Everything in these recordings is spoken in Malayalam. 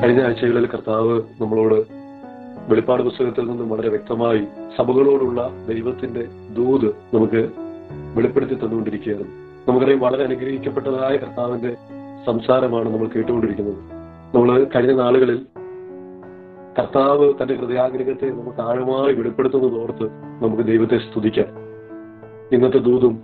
കഴിഞ്ഞ ആഴ്ചകളിൽ കർത്താവ് നമ്മളോട് വെളിപ്പാട് പുസ്തകത്തിൽ നിന്നും വളരെ വ്യക്തമായി സഭകളോടുള്ള ദൈവത്തിന്റെ ദൂത് നമുക്ക് വെളിപ്പെടുത്തി തന്നുകൊണ്ടിരിക്കുകയാണ് നമുക്കറിയാം വളരെ അനുഗ്രഹിക്കപ്പെട്ടതായ കർത്താവിന്റെ സംസാരമാണ് നമ്മൾ കേട്ടുകൊണ്ടിരിക്കുന്നത് നമ്മൾ കഴിഞ്ഞ നാളുകളിൽ കർത്താവ് തന്റെ ഹൃദയാഗ്രഹത്തെ നമുക്ക് ആഴമായി വെളിപ്പെടുത്തുന്നത് ഓർത്ത് നമുക്ക് ദൈവത്തെ സ്തുതിക്കാം ഇന്നത്തെ ദൂതും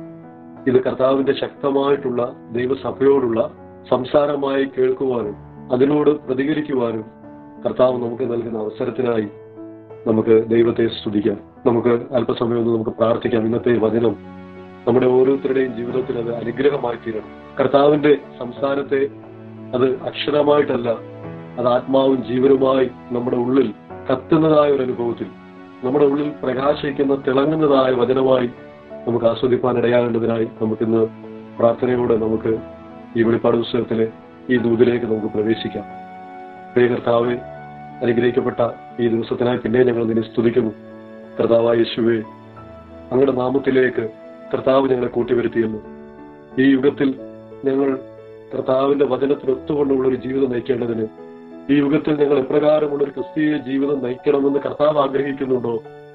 ഇത് കർത്താവിന്റെ ശക്തമായിട്ടുള്ള ദൈവസഭയോടുള്ള സംസാരമായി കേൾക്കുവാനും അതിനോട് പ്രതികരിക്കുവാനും കർത്താവ് നമുക്ക് നൽകുന്ന അവസരത്തിനായി നമുക്ക് ദൈവത്തെ സ്തുതിക്കാം നമുക്ക് അല്പസമയം ഒന്ന് നമുക്ക് പ്രാർത്ഥിക്കാം ഇന്നത്തെ വചനം നമ്മുടെ ഓരോരുത്തരുടെയും ജീവിതത്തിൽ അത് അനുഗ്രഹമായി തീരണം കർത്താവിന്റെ സംസാരത്തെ അത് അക്ഷരമായിട്ടല്ല അത് ആത്മാവും ജീവനുമായി നമ്മുടെ ഉള്ളിൽ കത്തുന്നതായ ഒരു അനുഭവത്തിൽ നമ്മുടെ ഉള്ളിൽ പ്രകാശിക്കുന്ന തിളങ്ങുന്നതായ വചനമായി നമുക്ക് ആസ്വദിപ്പാൻ ഇടയാകേണ്ടതിനായി നമുക്കിന്ന് പ്രാർത്ഥനയോടെ നമുക്ക് ഈ വെളിപ്പാട് പുസ്തകത്തിലെ ഈ ദൂതിലേക്ക് നമുക്ക് പ്രവേശിക്കാം പ്രിയ കർത്താവെ അനുഗ്രഹിക്കപ്പെട്ട ഈ ദിവസത്തിനായി പിന്നെ ഞങ്ങൾ നിന്നെ സ്തുതിക്കുന്നു കർത്താവായ യേശുവെ അങ്ങയുടെ നാമത്തിലേക്ക് കർത്താവ് ഞങ്ങളെ കൂട്ടിവരുത്തിയെന്നു ഈ യുഗത്തിൽ ഞങ്ങൾ കർത്താവിന്റെ വചനത്തിനൊത്തുകൊണ്ടുള്ള ഒരു ജീവിതം നയിക്കേണ്ടതിന് ഈ യുഗത്തിൽ ഞങ്ങൾ എപ്രകാരമുള്ള ഒരു ക്രിസ്തീയ ജീവിതം നയിക്കണമെന്ന് കർത്താവ് ആഗ്രഹിക്കുന്നുണ്ടോ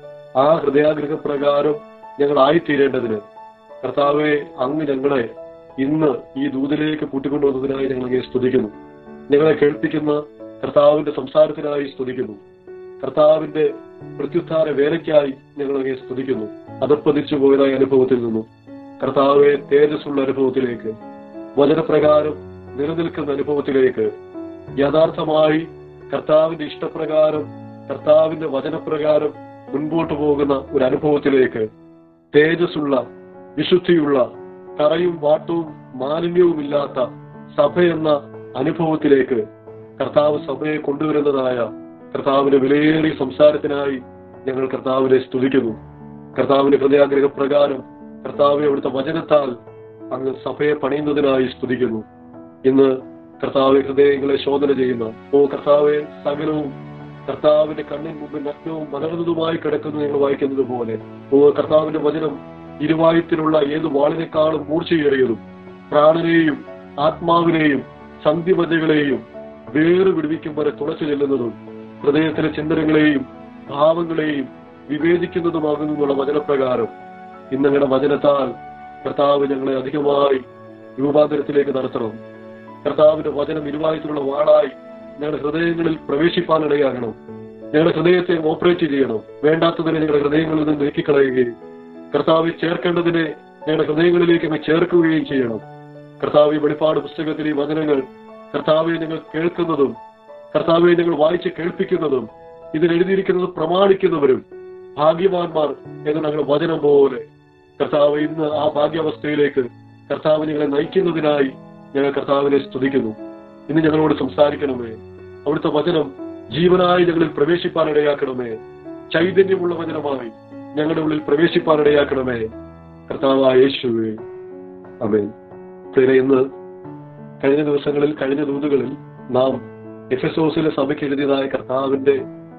ആ ഹൃദയാഗ്രഹ പ്രകാരം ഞങ്ങൾ ആയിത്തീരേണ്ടതിന് കർത്താവെ അങ്ങ് ഞങ്ങളെ ഇന്ന് ഈ ദൂതിലേക്ക് കൂട്ടിക്കൊണ്ടുവന്നതിനായി ഞങ്ങളെ സ്തുതിക്കുന്നു ഞങ്ങളെ കേൾപ്പിക്കുന്ന കർത്താവിന്റെ സംസാരത്തിനായി സ്തുതിക്കുന്നു കർത്താവിന്റെ പ്രത്യുത്ഥാന വേലയ്ക്കായി ഞങ്ങളെ സ്തുതിക്കുന്നു അതപ്പതിച്ചു പോയതായ അനുഭവത്തിൽ നിന്നും കർത്താവെ തേജസ്സുള്ള അനുഭവത്തിലേക്ക് വചനപ്രകാരം നിലനിൽക്കുന്ന അനുഭവത്തിലേക്ക് യഥാർത്ഥമായി കർത്താവിന്റെ ഇഷ്ടപ്രകാരം കർത്താവിന്റെ വചനപ്രകാരം മുൻപോട്ട് പോകുന്ന ഒരു അനുഭവത്തിലേക്ക് തേജസ്സുള്ള വിശുദ്ധിയുള്ള കറയും വാട്ടവും മാലിന്യവുമില്ലാത്ത സഭ എന്ന അനുഭവത്തിലേക്ക് കർത്താവ് സഭയെ കൊണ്ടുവരുന്നതായ കർത്താവിന്റെ വിലയേറിയ സംസാരത്തിനായി ഞങ്ങൾ കർത്താവിനെ സ്തുതിക്കുന്നു കർത്താവിന്റെ ഹൃദയാഗ്രഹ പ്രകാരം കർത്താവെ അവിടുത്തെ വചനത്താൽ അങ്ങ് സഭയെ പണിയുന്നതിനായി സ്തുതിക്കുന്നു ഇന്ന് കർത്താവ് ഹൃദയങ്ങളെ ശോധന ചെയ്യുന്ന ഓ കർത്താവെ സകലവും കർത്താവിന്റെ കണ്ണിന് മുമ്പിൽ നഗ്നവും മലർന്നതുമായി കിടക്കുന്നു ഞങ്ങൾ വായിക്കുന്നത് പോലെ ഓ കർത്താവിന്റെ വചനം ഇരുവായത്തിലുള്ള ഏത് വാളിനേക്കാളും മൂർച്ചയേറിയതും പ്രാണനെയും ആത്മാവിനെയും സന്ധിമജകളെയും വേറെ വിടുവിക്കും വരെ തുളച്ചു ചെല്ലുന്നതും ഹൃദയത്തിലെ ചിന്തനങ്ങളെയും ഭാവങ്ങളെയും വിവേചിക്കുന്നതുമാകുന്നു എന്നുള്ള വചനപ്രകാരം ഇന്ന് ഞങ്ങളുടെ വചനത്താൽ കർത്താവ് ഞങ്ങളെ അധികമായി രൂപാന്തരത്തിലേക്ക് നടത്തണം കർത്താവിന്റെ വചനം ഇരുവായത്തിലുള്ള വാളായി ഞങ്ങളുടെ ഹൃദയങ്ങളിൽ പ്രവേശിപ്പാനിടയാകണം ഞങ്ങളുടെ ഹൃദയത്തെ ഓപ്പറേറ്റ് ചെയ്യണം വേണ്ടാത്തതിനെ ഞങ്ങളുടെ ഹൃദയങ്ങളിൽ നിന്ന് നീക്കിക്കളയുകയും കർത്താവ് ചേർക്കേണ്ടതിനെ ഞങ്ങളുടെ ഹൃദയങ്ങളിലേക്ക് അങ്ങ് ചേർക്കുകയും ചെയ്യണം കർത്താവ് ഈ വെളിപ്പാട് പുസ്തകത്തിൽ ഈ വചനങ്ങൾ കർത്താവെ ഞങ്ങൾ കേൾക്കുന്നതും കർത്താവെ ഞങ്ങൾ വായിച്ച് കേൾപ്പിക്കുന്നതും ഇതിൽ എഴുതിയിരിക്കുന്നത് പ്രമാണിക്കുന്നവരും ഭാഗ്യവാന്മാർ എന്ന് ഞങ്ങളുടെ വചനം പോലെ കർത്താവ് ഇന്ന് ആ ഭാഗ്യാവസ്ഥയിലേക്ക് കർത്താവ് ഞങ്ങളെ നയിക്കുന്നതിനായി ഞങ്ങൾ കർത്താവിനെ സ്തുതിക്കുന്നു ഇന്ന് ഞങ്ങളോട് സംസാരിക്കണമേ അവിടുത്തെ വചനം ജീവനായി ഞങ്ങളിൽ പ്രവേശിപ്പാൻ ഇടയാക്കണമേ ചൈതന്യമുള്ള വചനമായി ഞങ്ങളുടെ ഉള്ളിൽ പ്രവേശിപ്പാൻ ഇടയാക്കണമേ കർത്താവായ യേശുവേ അമേൻ പ്രിയരെ ഇന്ന് കഴിഞ്ഞ ദിവസങ്ങളിൽ കഴിഞ്ഞ ദൂതുകളിൽ നാം എഫെസോസിലെ സഭയ്ക്ക് എഴുതിയതായ കർത്താവിന്റെ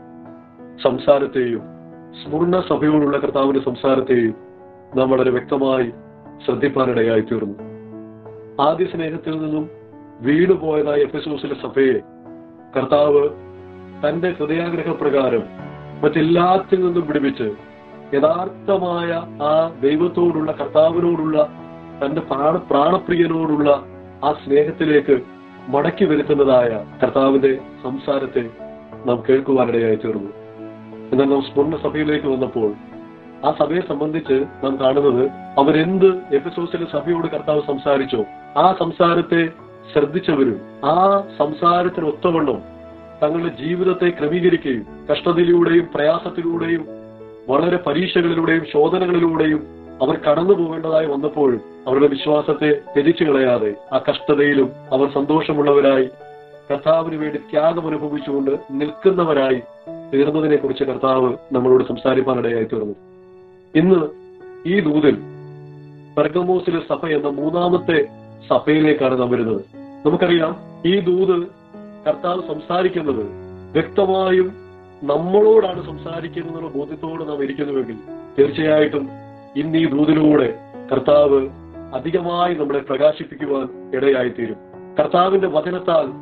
സംസാരത്തെയും സ്മൂർണ സഭയോടുള്ള കർത്താവിന്റെ സംസാരത്തെയും നാം വളരെ വ്യക്തമായി ശ്രദ്ധിപ്പാനിടയായി തീർന്നു ആദ്യ സ്നേഹത്തിൽ നിന്നും വീണുപോയതായ എഫെസോസിലെ സഭയെ കർത്താവ് തന്റെ ഹൃദയാഗ്രഹ പ്രകാരം മറ്റെല്ലാത്തിൽ നിന്നും പിടിപ്പിച്ച് യഥാർത്ഥമായ ആ ദൈവത്തോടുള്ള കർത്താവിനോടുള്ള തന്റെ പ്രാണ പ്രാണപ്രിയനോടുള്ള ആ സ്നേഹത്തിലേക്ക് മടക്കി വരുത്തുന്നതായ കർത്താവിന്റെ സംസാരത്തെ നാം കേൾക്കുവാനിടയായി തീർന്നു എന്നാൽ നാം സ്മരണ സഭയിലേക്ക് വന്നപ്പോൾ ആ സഭയെ സംബന്ധിച്ച് നാം കാണുന്നത് അവരെന്ത് എഫിസോസിലെ സഭയോട് കർത്താവ് സംസാരിച്ചോ ആ സംസാരത്തെ ശ്രദ്ധിച്ചവരും ആ സംസാരത്തിന് ഒത്തവണ്ണം തങ്ങളുടെ ജീവിതത്തെ ക്രമീകരിക്കുകയും കഷ്ടതയിലൂടെയും പ്രയാസത്തിലൂടെയും വളരെ പരീക്ഷകളിലൂടെയും ശോധനകളിലൂടെയും അവർ കടന്നു പോകേണ്ടതായി വന്നപ്പോഴും അവരുടെ വിശ്വാസത്തെ ത്യജിച്ചു കളയാതെ ആ കഷ്ടതയിലും അവർ സന്തോഷമുള്ളവരായി കർത്താവിന് വേണ്ടി ത്യാഗം അനുഭവിച്ചുകൊണ്ട് നിൽക്കുന്നവരായി തീർന്നതിനെ കുറിച്ച് കർത്താവ് നമ്മളോട് സംസാരിപ്പാനിടയായി തീർന്നു ഇന്ന് ഈ ദൂതിൽ പെർഗമോസിലെ സഭ എന്ന മൂന്നാമത്തെ സഭയിലേക്കാണ് നാം വരുന്നത് നമുക്കറിയാം ഈ ദൂത് കർത്താവ് സംസാരിക്കുന്നത് വ്യക്തമായും നമ്മളോടാണ് സംസാരിക്കുന്നതെന്നുള്ള ബോധ്യത്തോട് നാം ഇരിക്കുന്നുവെങ്കിൽ തീർച്ചയായിട്ടും ഇന്ന് ഈ ദൂതിലൂടെ കർത്താവ് അധികമായി നമ്മളെ പ്രകാശിപ്പിക്കുവാൻ ഇടയായിത്തീരും കർത്താവിന്റെ വചനത്താൽ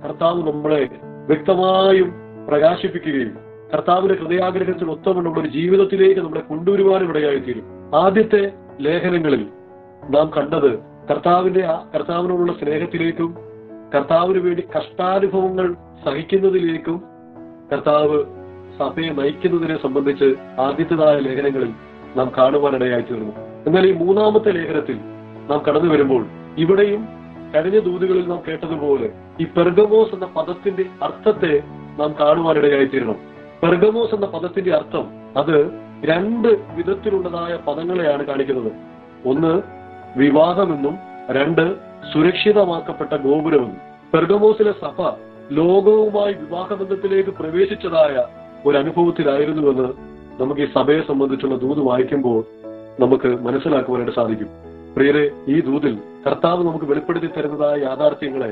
കർത്താവ് നമ്മളെ വ്യക്തമായും പ്രകാശിപ്പിക്കുകയും കർത്താവിന്റെ ഹൃദയാഗ്രഹത്തിൽ ഒത്തവണ്ണം നമ്മുടെ ജീവിതത്തിലേക്ക് നമ്മളെ കൊണ്ടുവരുവാനും ഇടയായിത്തീരും ആദ്യത്തെ ലേഖനങ്ങളിൽ നാം കണ്ടത് കർത്താവിന്റെ ആ കർത്താവിനോടുള്ള സ്നേഹത്തിലേക്കും കർത്താവിന് വേണ്ടി കഷ്ടാനുഭവങ്ങൾ സഹിക്കുന്നതിലേക്കും കർത്താവ് സഭയെ നയിക്കുന്നതിനെ സംബന്ധിച്ച് ആദ്യത്തേതായ ലേഖനങ്ങളിൽ നാം കാണുവാനിടയായി തീർന്നു എന്നാൽ ഈ മൂന്നാമത്തെ ലേഖനത്തിൽ നാം കടന്നു വരുമ്പോൾ ഇവിടെയും കഴിഞ്ഞ ദൂതുകളിൽ നാം കേട്ടതുപോലെ ഈ പെർഗമോസ് എന്ന പദത്തിന്റെ അർത്ഥത്തെ നാം കാണുവാനിടയായി തീരണം പെർഗമോസ് എന്ന പദത്തിന്റെ അർത്ഥം അത് രണ്ട് വിധത്തിലുള്ളതായ പദങ്ങളെയാണ് കാണിക്കുന്നത് ഒന്ന് വിവാഹമെന്നും രണ്ട് സുരക്ഷിതമാക്കപ്പെട്ട ഗോപുരമെന്നും പെർഗമോസിലെ സഭ ലോകവുമായി വിവാഹബന്ധത്തിലേക്ക് പ്രവേശിച്ചതായ ഒരു അനുഭവത്തിലായിരുന്നുവെന്ന് നമുക്ക് ഈ സഭയെ സംബന്ധിച്ചുള്ള ദൂത് വായിക്കുമ്പോൾ നമുക്ക് മനസ്സിലാക്കുവാനായിട്ട് സാധിക്കും പ്രിയരെ ഈ ദൂതിൽ കർത്താവ് നമുക്ക് വെളിപ്പെടുത്തി തരുന്നതായ യാഥാർത്ഥ്യങ്ങളെ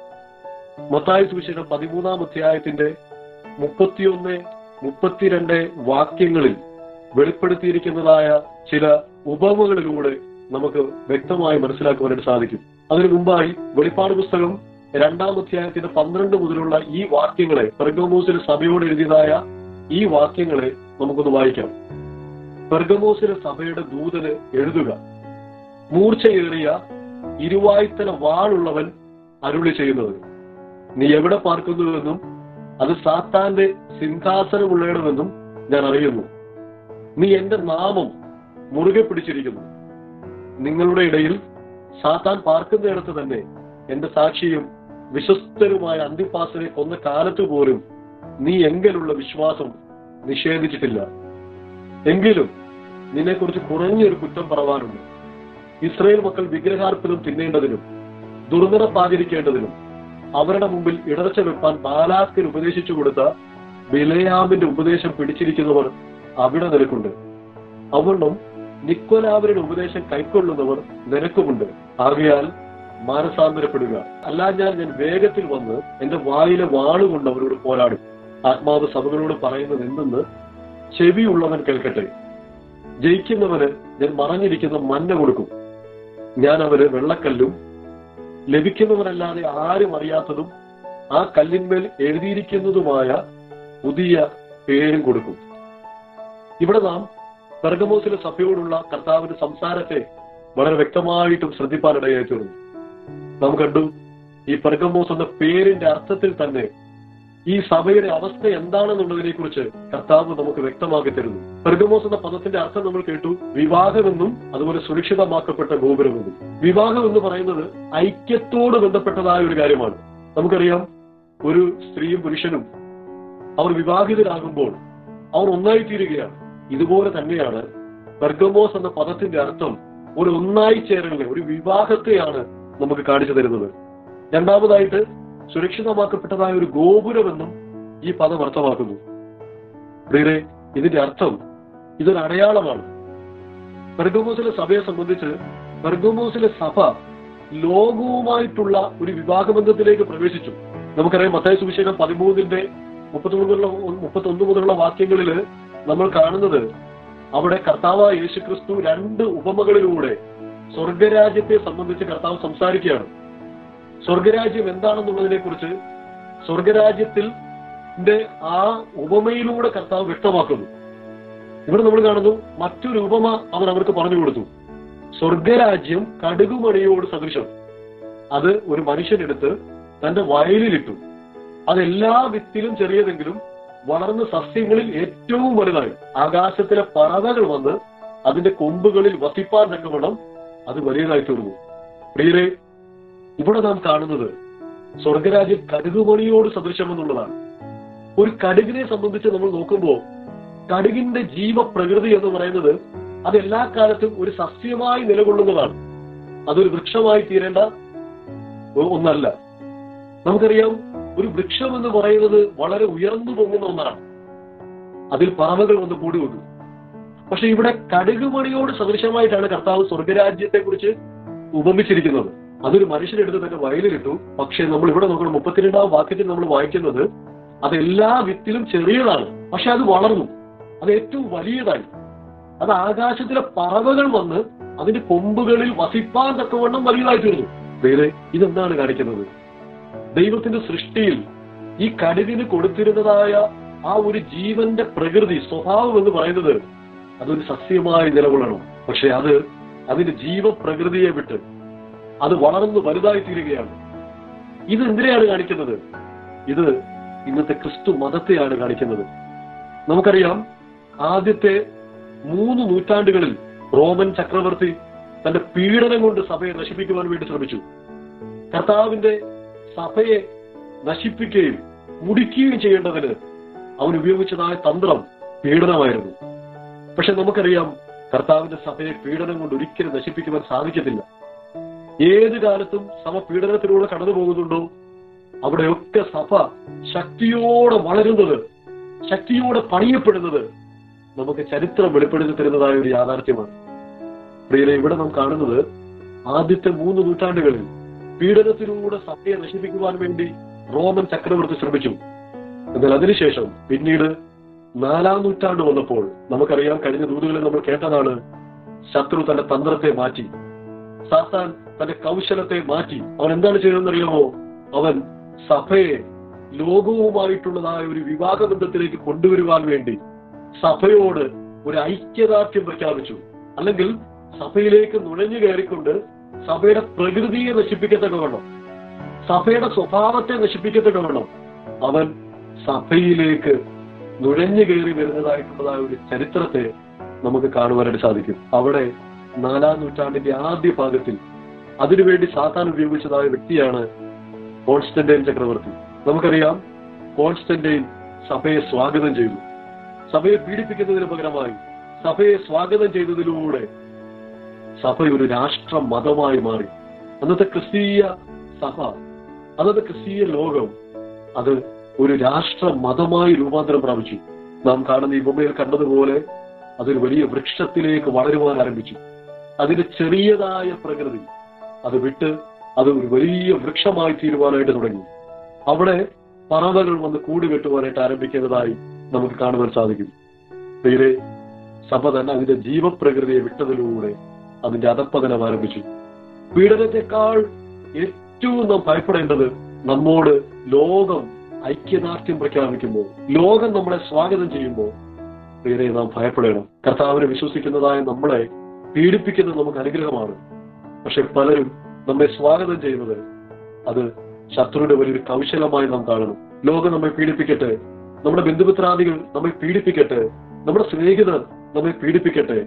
മത്തായ സുവിശേഷം പതിമൂന്നാം അധ്യായത്തിന്റെ മുപ്പത്തിയൊന്ന് മുപ്പത്തിരണ്ട് വാക്യങ്ങളിൽ വെളിപ്പെടുത്തിയിരിക്കുന്നതായ ചില ഉപമകളിലൂടെ നമുക്ക് വ്യക്തമായി മനസ്സിലാക്കുവാനായിട്ട് സാധിക്കും അതിനു മുമ്പായി വെളിപ്പാട് പുസ്തകം രണ്ടാം അധ്യായത്തിന്റെ പന്ത്രണ്ട് മുതലുള്ള ഈ വാക്യങ്ങളെ പെർഗമോസിലെ സഭയോട് എഴുതിയതായ ഈ വാക്യങ്ങളെ നമുക്കൊന്ന് വായിക്കാം പെർഗമോസിലെ സഭയുടെ ദൂതന് എഴുതുക മൂർച്ചയേറിയ ഇരുവായ്ത്തല വാളുള്ളവൻ അരുളി ചെയ്യുന്നത് നീ എവിടെ പാർക്കുന്നുവെന്നും അത് സാത്താന്റെ സിംഹാസനമുള്ളയിടമെന്നും ഞാൻ അറിയുന്നു നീ എന്റെ നാമം മുറുകെ പിടിച്ചിരിക്കുന്നു നിങ്ങളുടെ ഇടയിൽ സാത്താൻ പാർക്കുന്നിടത്ത് തന്നെ എന്റെ സാക്ഷിയും വിശ്വസ്തരുമായ അന്തിപ്പാസിനെ കൊന്ന കാലത്ത് പോലും നീ എങ്കിലുള്ള വിശ്വാസം നിഷേധിച്ചിട്ടില്ല എങ്കിലും നിന്നെക്കുറിച്ച് കുറഞ്ഞൊരു കുറ്റം പറവാനുണ്ട് ഇസ്രയേൽ മക്കൾ വിഗ്രഹാർപ്പണം തിന്നേണ്ടതിനും ദുർനിറപ്പാതിരിക്കേണ്ടതിനും അവരുടെ മുമ്പിൽ ഇടർച്ച വെപ്പാൻ ബാലാക്കിന് ഉപദേശിച്ചു കൊടുത്ത ബിലയാമിന്റെ ഉപദേശം പിടിച്ചിരിക്കുന്നവർ അവിടെ നിനക്കുണ്ട് അവണ്ണം നിക്കോലാവരുടെ ഉപദേശം കൈക്കൊള്ളുന്നവർ നിനക്കുമുണ്ട് ആകയാൽ മാനസാന്തരപ്പെടുക അല്ലാഞ്ഞാൽ ഞാൻ വേഗത്തിൽ വന്ന് എന്റെ വായിലെ വാളുകൊണ്ട് അവരോട് പോരാടും ആത്മാവ് സഭകളോട് പറയുന്നത് എന്തെന്ന് ചെവിയുള്ളവൻ കേൾക്കട്ടെ ജയിക്കുന്നവന് ഞാൻ മറഞ്ഞിരിക്കുന്ന മഞ്ഞ കൊടുക്കും ഞാൻ അവന് വെള്ളക്കല്ലും ലഭിക്കുന്നവനല്ലാതെ ആരും അറിയാത്തതും ആ കല്ലിന്മേൽ എഴുതിയിരിക്കുന്നതുമായ പുതിയ പേരും കൊടുക്കും ഇവിടെ നാം പെർഗമോസിലെ സഭയോടുള്ള കർത്താവിന്റെ സംസാരത്തെ വളരെ വ്യക്തമായിട്ടും ശ്രദ്ധിപ്പാനിടയായി തീർന്നു നാം കണ്ടു ഈ പെർഗമോസ് എന്ന പേരിന്റെ അർത്ഥത്തിൽ തന്നെ ഈ സഭയുടെ അവസ്ഥ എന്താണെന്നുള്ളതിനെ കുറിച്ച് കർത്താവ് നമുക്ക് വ്യക്തമാക്കി തരുന്നു പെർഗമോസ് എന്ന പദത്തിന്റെ അർത്ഥം നമ്മൾ കേട്ടു വിവാഹമെന്നും അതുപോലെ സുരക്ഷിതമാക്കപ്പെട്ട ഗോപുരമെന്നും വിവാഹം എന്ന് പറയുന്നത് ഐക്യത്തോട് ബന്ധപ്പെട്ടതായ ഒരു കാര്യമാണ് നമുക്കറിയാം ഒരു സ്ത്രീയും പുരുഷനും അവർ വിവാഹിതരാകുമ്പോൾ അവർ ഒന്നായി തീരുകയാണ് ഇതുപോലെ തന്നെയാണ് പെർഗമോസ് എന്ന പദത്തിന്റെ അർത്ഥം ഒരു ഒന്നായി ചേരലിനെ ഒരു വിവാഹത്തെയാണ് നമുക്ക് കാണിച്ചു തരുന്നത് രണ്ടാമതായിട്ട് സുരക്ഷിതമാക്കപ്പെട്ടതായ ഒരു ഗോപുരമെന്നും ഈ പദം അർത്ഥമാക്കുന്നു പ്രിയരെ ഇതിന്റെ അർത്ഥം ഇതൊരു അടയാളമാണ് പെർഗമോസിലെ സഭയെ സംബന്ധിച്ച് പെർഗമോസിലെ സഭ ലോകവുമായിട്ടുള്ള ഒരു വിവാഹബന്ധത്തിലേക്ക് പ്രവേശിച്ചു നമുക്കറിയാം മത്തായ സുവിശേഷം പതിമൂന്നിന്റെ മുപ്പത്തൊന്ന് മുപ്പത്തൊന്ന് മുതലുള്ള വാക്യങ്ങളിൽ നമ്മൾ കാണുന്നത് അവിടെ കർത്താവ് യേശുക്രിസ്തു രണ്ട് ഉപമകളിലൂടെ സ്വർഗരാജ്യത്തെ സംബന്ധിച്ച് കർത്താവ് സംസാരിക്കുകയാണ് സ്വർഗരാജ്യം എന്താണെന്നുള്ളതിനെ കുറിച്ച് സ്വർഗരാജ്യത്തിൽ ആ ഉപമയിലൂടെ കർത്താവ് വ്യക്തമാക്കുന്നു ഇവിടെ നമ്മൾ കാണുന്നു മറ്റൊരു ഉപമ അവൻ അവർക്ക് പറഞ്ഞു കൊടുത്തു സ്വർഗരാജ്യം കടുകുമണിയോട് സദൃശം അത് ഒരു മനുഷ്യനെടുത്ത് തന്റെ വയലിലിട്ടു അതെല്ലാ വിത്തിലും ചെറിയതെങ്കിലും വളർന്ന സസ്യങ്ങളിൽ ഏറ്റവും വലുതായി ആകാശത്തിലെ പറവകൾ വന്ന് അതിന്റെ കൊമ്പുകളിൽ വസിപ്പാൻ തക്കവണ്ണം അത് വലിയതായി തീർന്നു പ്രിയരെ ഇവിടെ നാം കാണുന്നത് സ്വർഗരാജ്യം കടുകുമണിയോട് സദൃശമെന്നുള്ളതാണ് ഒരു കടുകിനെ സംബന്ധിച്ച് നമ്മൾ നോക്കുമ്പോൾ കടുകിന്റെ ജീവപ്രകൃതി എന്ന് പറയുന്നത് അത് എല്ലാ കാലത്തും ഒരു സസ്യമായി നിലകൊള്ളുന്നതാണ് അതൊരു വൃക്ഷമായി തീരേണ്ട ഒന്നല്ല നമുക്കറിയാം ഒരു വൃക്ഷം എന്ന് പറയുന്നത് വളരെ ഉയർന്നു പൊങ്ങുന്ന ഒന്നാണ് അതിൽ പറവകൾ വന്ന് കൂടി വന്നു പക്ഷെ ഇവിടെ കടുകുമണിയോട് സദൃശമായിട്ടാണ് കർത്താവ് സ്വർഗരാജ്യത്തെ കുറിച്ച് ഉപമിച്ചിരിക്കുന്നത് അതൊരു മനുഷ്യനെടുത്ത് തന്നെ വയലിലിട്ടു പക്ഷെ നമ്മൾ ഇവിടെ നോക്കണം മുപ്പത്തിരണ്ടാം വാക്യത്തിൽ നമ്മൾ വായിക്കുന്നത് അത് എല്ലാ വിത്തിലും ചെറിയതാണ് പക്ഷെ അത് വളർന്നു അത് ഏറ്റവും വലിയതായി അത് ആകാശത്തിലെ പറവകൾ വന്ന് അതിന്റെ കൊമ്പുകളിൽ വസിപ്പാൻ തക്കവണ്ണം വലിയതായി തീർന്നു വേറെ ഇതെന്താണ് കാണിക്കുന്നത് ദൈവത്തിന്റെ സൃഷ്ടിയിൽ ഈ കടുകിന് കൊടുത്തിരുന്നതായ ആ ഒരു ജീവന്റെ പ്രകൃതി സ്വഭാവം എന്ന് പറയുന്നത് അതൊരു സസ്യമായി നിലകൊള്ളണം പക്ഷെ അത് അതിന്റെ ജീവപ്രകൃതിയെ വിട്ട് അത് വളർന്നു വലുതായി തീരുകയാണ് ഇത് എന്തിനെയാണ് കാണിക്കുന്നത് ഇത് ഇന്നത്തെ ക്രിസ്തു മതത്തെയാണ് കാണിക്കുന്നത് നമുക്കറിയാം ആദ്യത്തെ മൂന്ന് നൂറ്റാണ്ടുകളിൽ റോമൻ ചക്രവർത്തി തന്റെ പീഡനം കൊണ്ട് സഭയെ നശിപ്പിക്കുവാൻ വേണ്ടി ശ്രമിച്ചു കർത്താവിന്റെ സഭയെ നശിപ്പിക്കുകയും മുടിക്കുകയും ചെയ്യേണ്ടതിന് അവൻ ഉപയോഗിച്ചതായ തന്ത്രം പീഡനമായിരുന്നു പക്ഷെ നമുക്കറിയാം കർത്താവിന്റെ സഭയെ പീഡനം കൊണ്ട് ഒരിക്കലും നശിപ്പിക്കുവാൻ സാധിക്കത്തില്ല ഏത് കാലത്തും സഭ പീഡനത്തിലൂടെ കടന്നു പോകുന്നുണ്ടോ അവിടെയൊക്കെ സഭ ശക്തിയോടെ വളരുന്നത് ശക്തിയോടെ പണിയപ്പെടുന്നത് നമുക്ക് ചരിത്രം വെളിപ്പെടുത്തി തരുന്നതായ ഒരു യാഥാർത്ഥ്യമാണ് പ്രിയരെ ഇവിടെ നാം കാണുന്നത് ആദ്യത്തെ മൂന്ന് നൂറ്റാണ്ടുകളിൽ പീഡനത്തിലൂടെ സഭയെ നശിപ്പിക്കുവാൻ വേണ്ടി റോമൻ ചക്രവർത്തി ശ്രമിച്ചു എന്നാൽ അതിനുശേഷം പിന്നീട് നാലാം നൂറ്റാണ്ട് വന്നപ്പോൾ നമുക്കറിയാം കഴിഞ്ഞ ദൂതുകളിൽ നമ്മൾ കേട്ടതാണ് ശത്രു തന്റെ തന്ത്രത്തെ മാറ്റി സാത്താൻ തന്റെ കൗശലത്തെ മാറ്റി അവൻ എന്താണ് ചെയ്തതെന്നറിയാമോ അവൻ സഭയെ ലോകവുമായിട്ടുള്ളതായ ഒരു വിവാഹ ബന്ധത്തിലേക്ക് കൊണ്ടുവരുവാൻ വേണ്ടി സഭയോട് ഒരു ഐക്യദാർഢ്യം പ്രഖ്യാപിച്ചു അല്ലെങ്കിൽ സഭയിലേക്ക് നുഴഞ്ഞു കയറിക്കൊണ്ട് സഭയുടെ പ്രകൃതിയെ നശിപ്പിക്കത്തക്കവണ്ണം സഭയുടെ സ്വഭാവത്തെ നശിപ്പിക്കത്തക്കവണ്ണം അവൻ സഭയിലേക്ക് നുഴഞ്ഞു കയറി വരുന്നതായിട്ടുള്ളതായ ഒരു ചരിത്രത്തെ നമുക്ക് കാണുവാനായിട്ട് സാധിക്കും അവിടെ നാലാം നൂറ്റാണ്ടിന്റെ ആദ്യ ഭാഗത്തിൽ അതിനുവേണ്ടി സാത്താൻ ഉപയോഗിച്ചതായ വ്യക്തിയാണ് കോൺസ്റ്റന്റൈൻ ചക്രവർത്തി നമുക്കറിയാം കോൺസ്റ്റന്റൈൻ സഭയെ സ്വാഗതം ചെയ്തു സഭയെ പീഡിപ്പിക്കുന്നതിന് പകരമായി സഭയെ സ്വാഗതം ചെയ്തതിലൂടെ സഭ ഒരു രാഷ്ട്ര മതമായി മാറി അന്നത്തെ ക്രിസ്തീയ സഭ അന്നത്തെ ക്രിസ്തീയ ലോകം അത് ഒരു രാഷ്ട്ര മതമായി രൂപാന്തരം പ്രാപിച്ചു നാം കാണുന്ന ഈ ഉപമയിൽ കണ്ടതുപോലെ അതൊരു വലിയ വൃക്ഷത്തിലേക്ക് വളരുവാൻ ആരംഭിച്ചു അതിന്റെ ചെറിയതായ പ്രകൃതി അത് വിട്ട് അത് ഒരു വലിയ വൃക്ഷമായി തീരുവാനായിട്ട് തുടങ്ങി അവിടെ പറവകൾ വന്ന് കൂട് കെട്ടുവാനായിട്ട് ആരംഭിക്കുന്നതായി നമുക്ക് കാണുവാൻ സാധിക്കും പേര് സഭ തന്നെ അതിന്റെ ജീവപ്രകൃതിയെ വിട്ടതിലൂടെ അതിന്റെ അധപ്പതനം ആരംഭിച്ചു പീഡനത്തെക്കാൾ ഏറ്റവും നാം ഭയപ്പെടേണ്ടത് നമ്മോട് ലോകം ഐക്യദാർഢ്യം പ്രഖ്യാപിക്കുമ്പോൾ ലോകം നമ്മളെ സ്വാഗതം ചെയ്യുമ്പോൾ പേരെ നാം ഭയപ്പെടണം കർത്താവിനെ വിശ്വസിക്കുന്നതായ നമ്മളെ പീഡിപ്പിക്കുന്നത് നമുക്ക് അനുഗ്രഹമാണ് പക്ഷെ പലരും നമ്മെ സ്വാഗതം ചെയ്യുന്നത് അത് ശത്രുവിന്റെ വലിയൊരു കൗശലമായി നാം കാണണം ലോകം നമ്മെ പീഡിപ്പിക്കട്ടെ നമ്മുടെ ബന്ധുമിത്രാദികൾ നമ്മെ പീഡിപ്പിക്കട്ടെ നമ്മുടെ സ്നേഹിതർ നമ്മെ പീഡിപ്പിക്കട്ടെ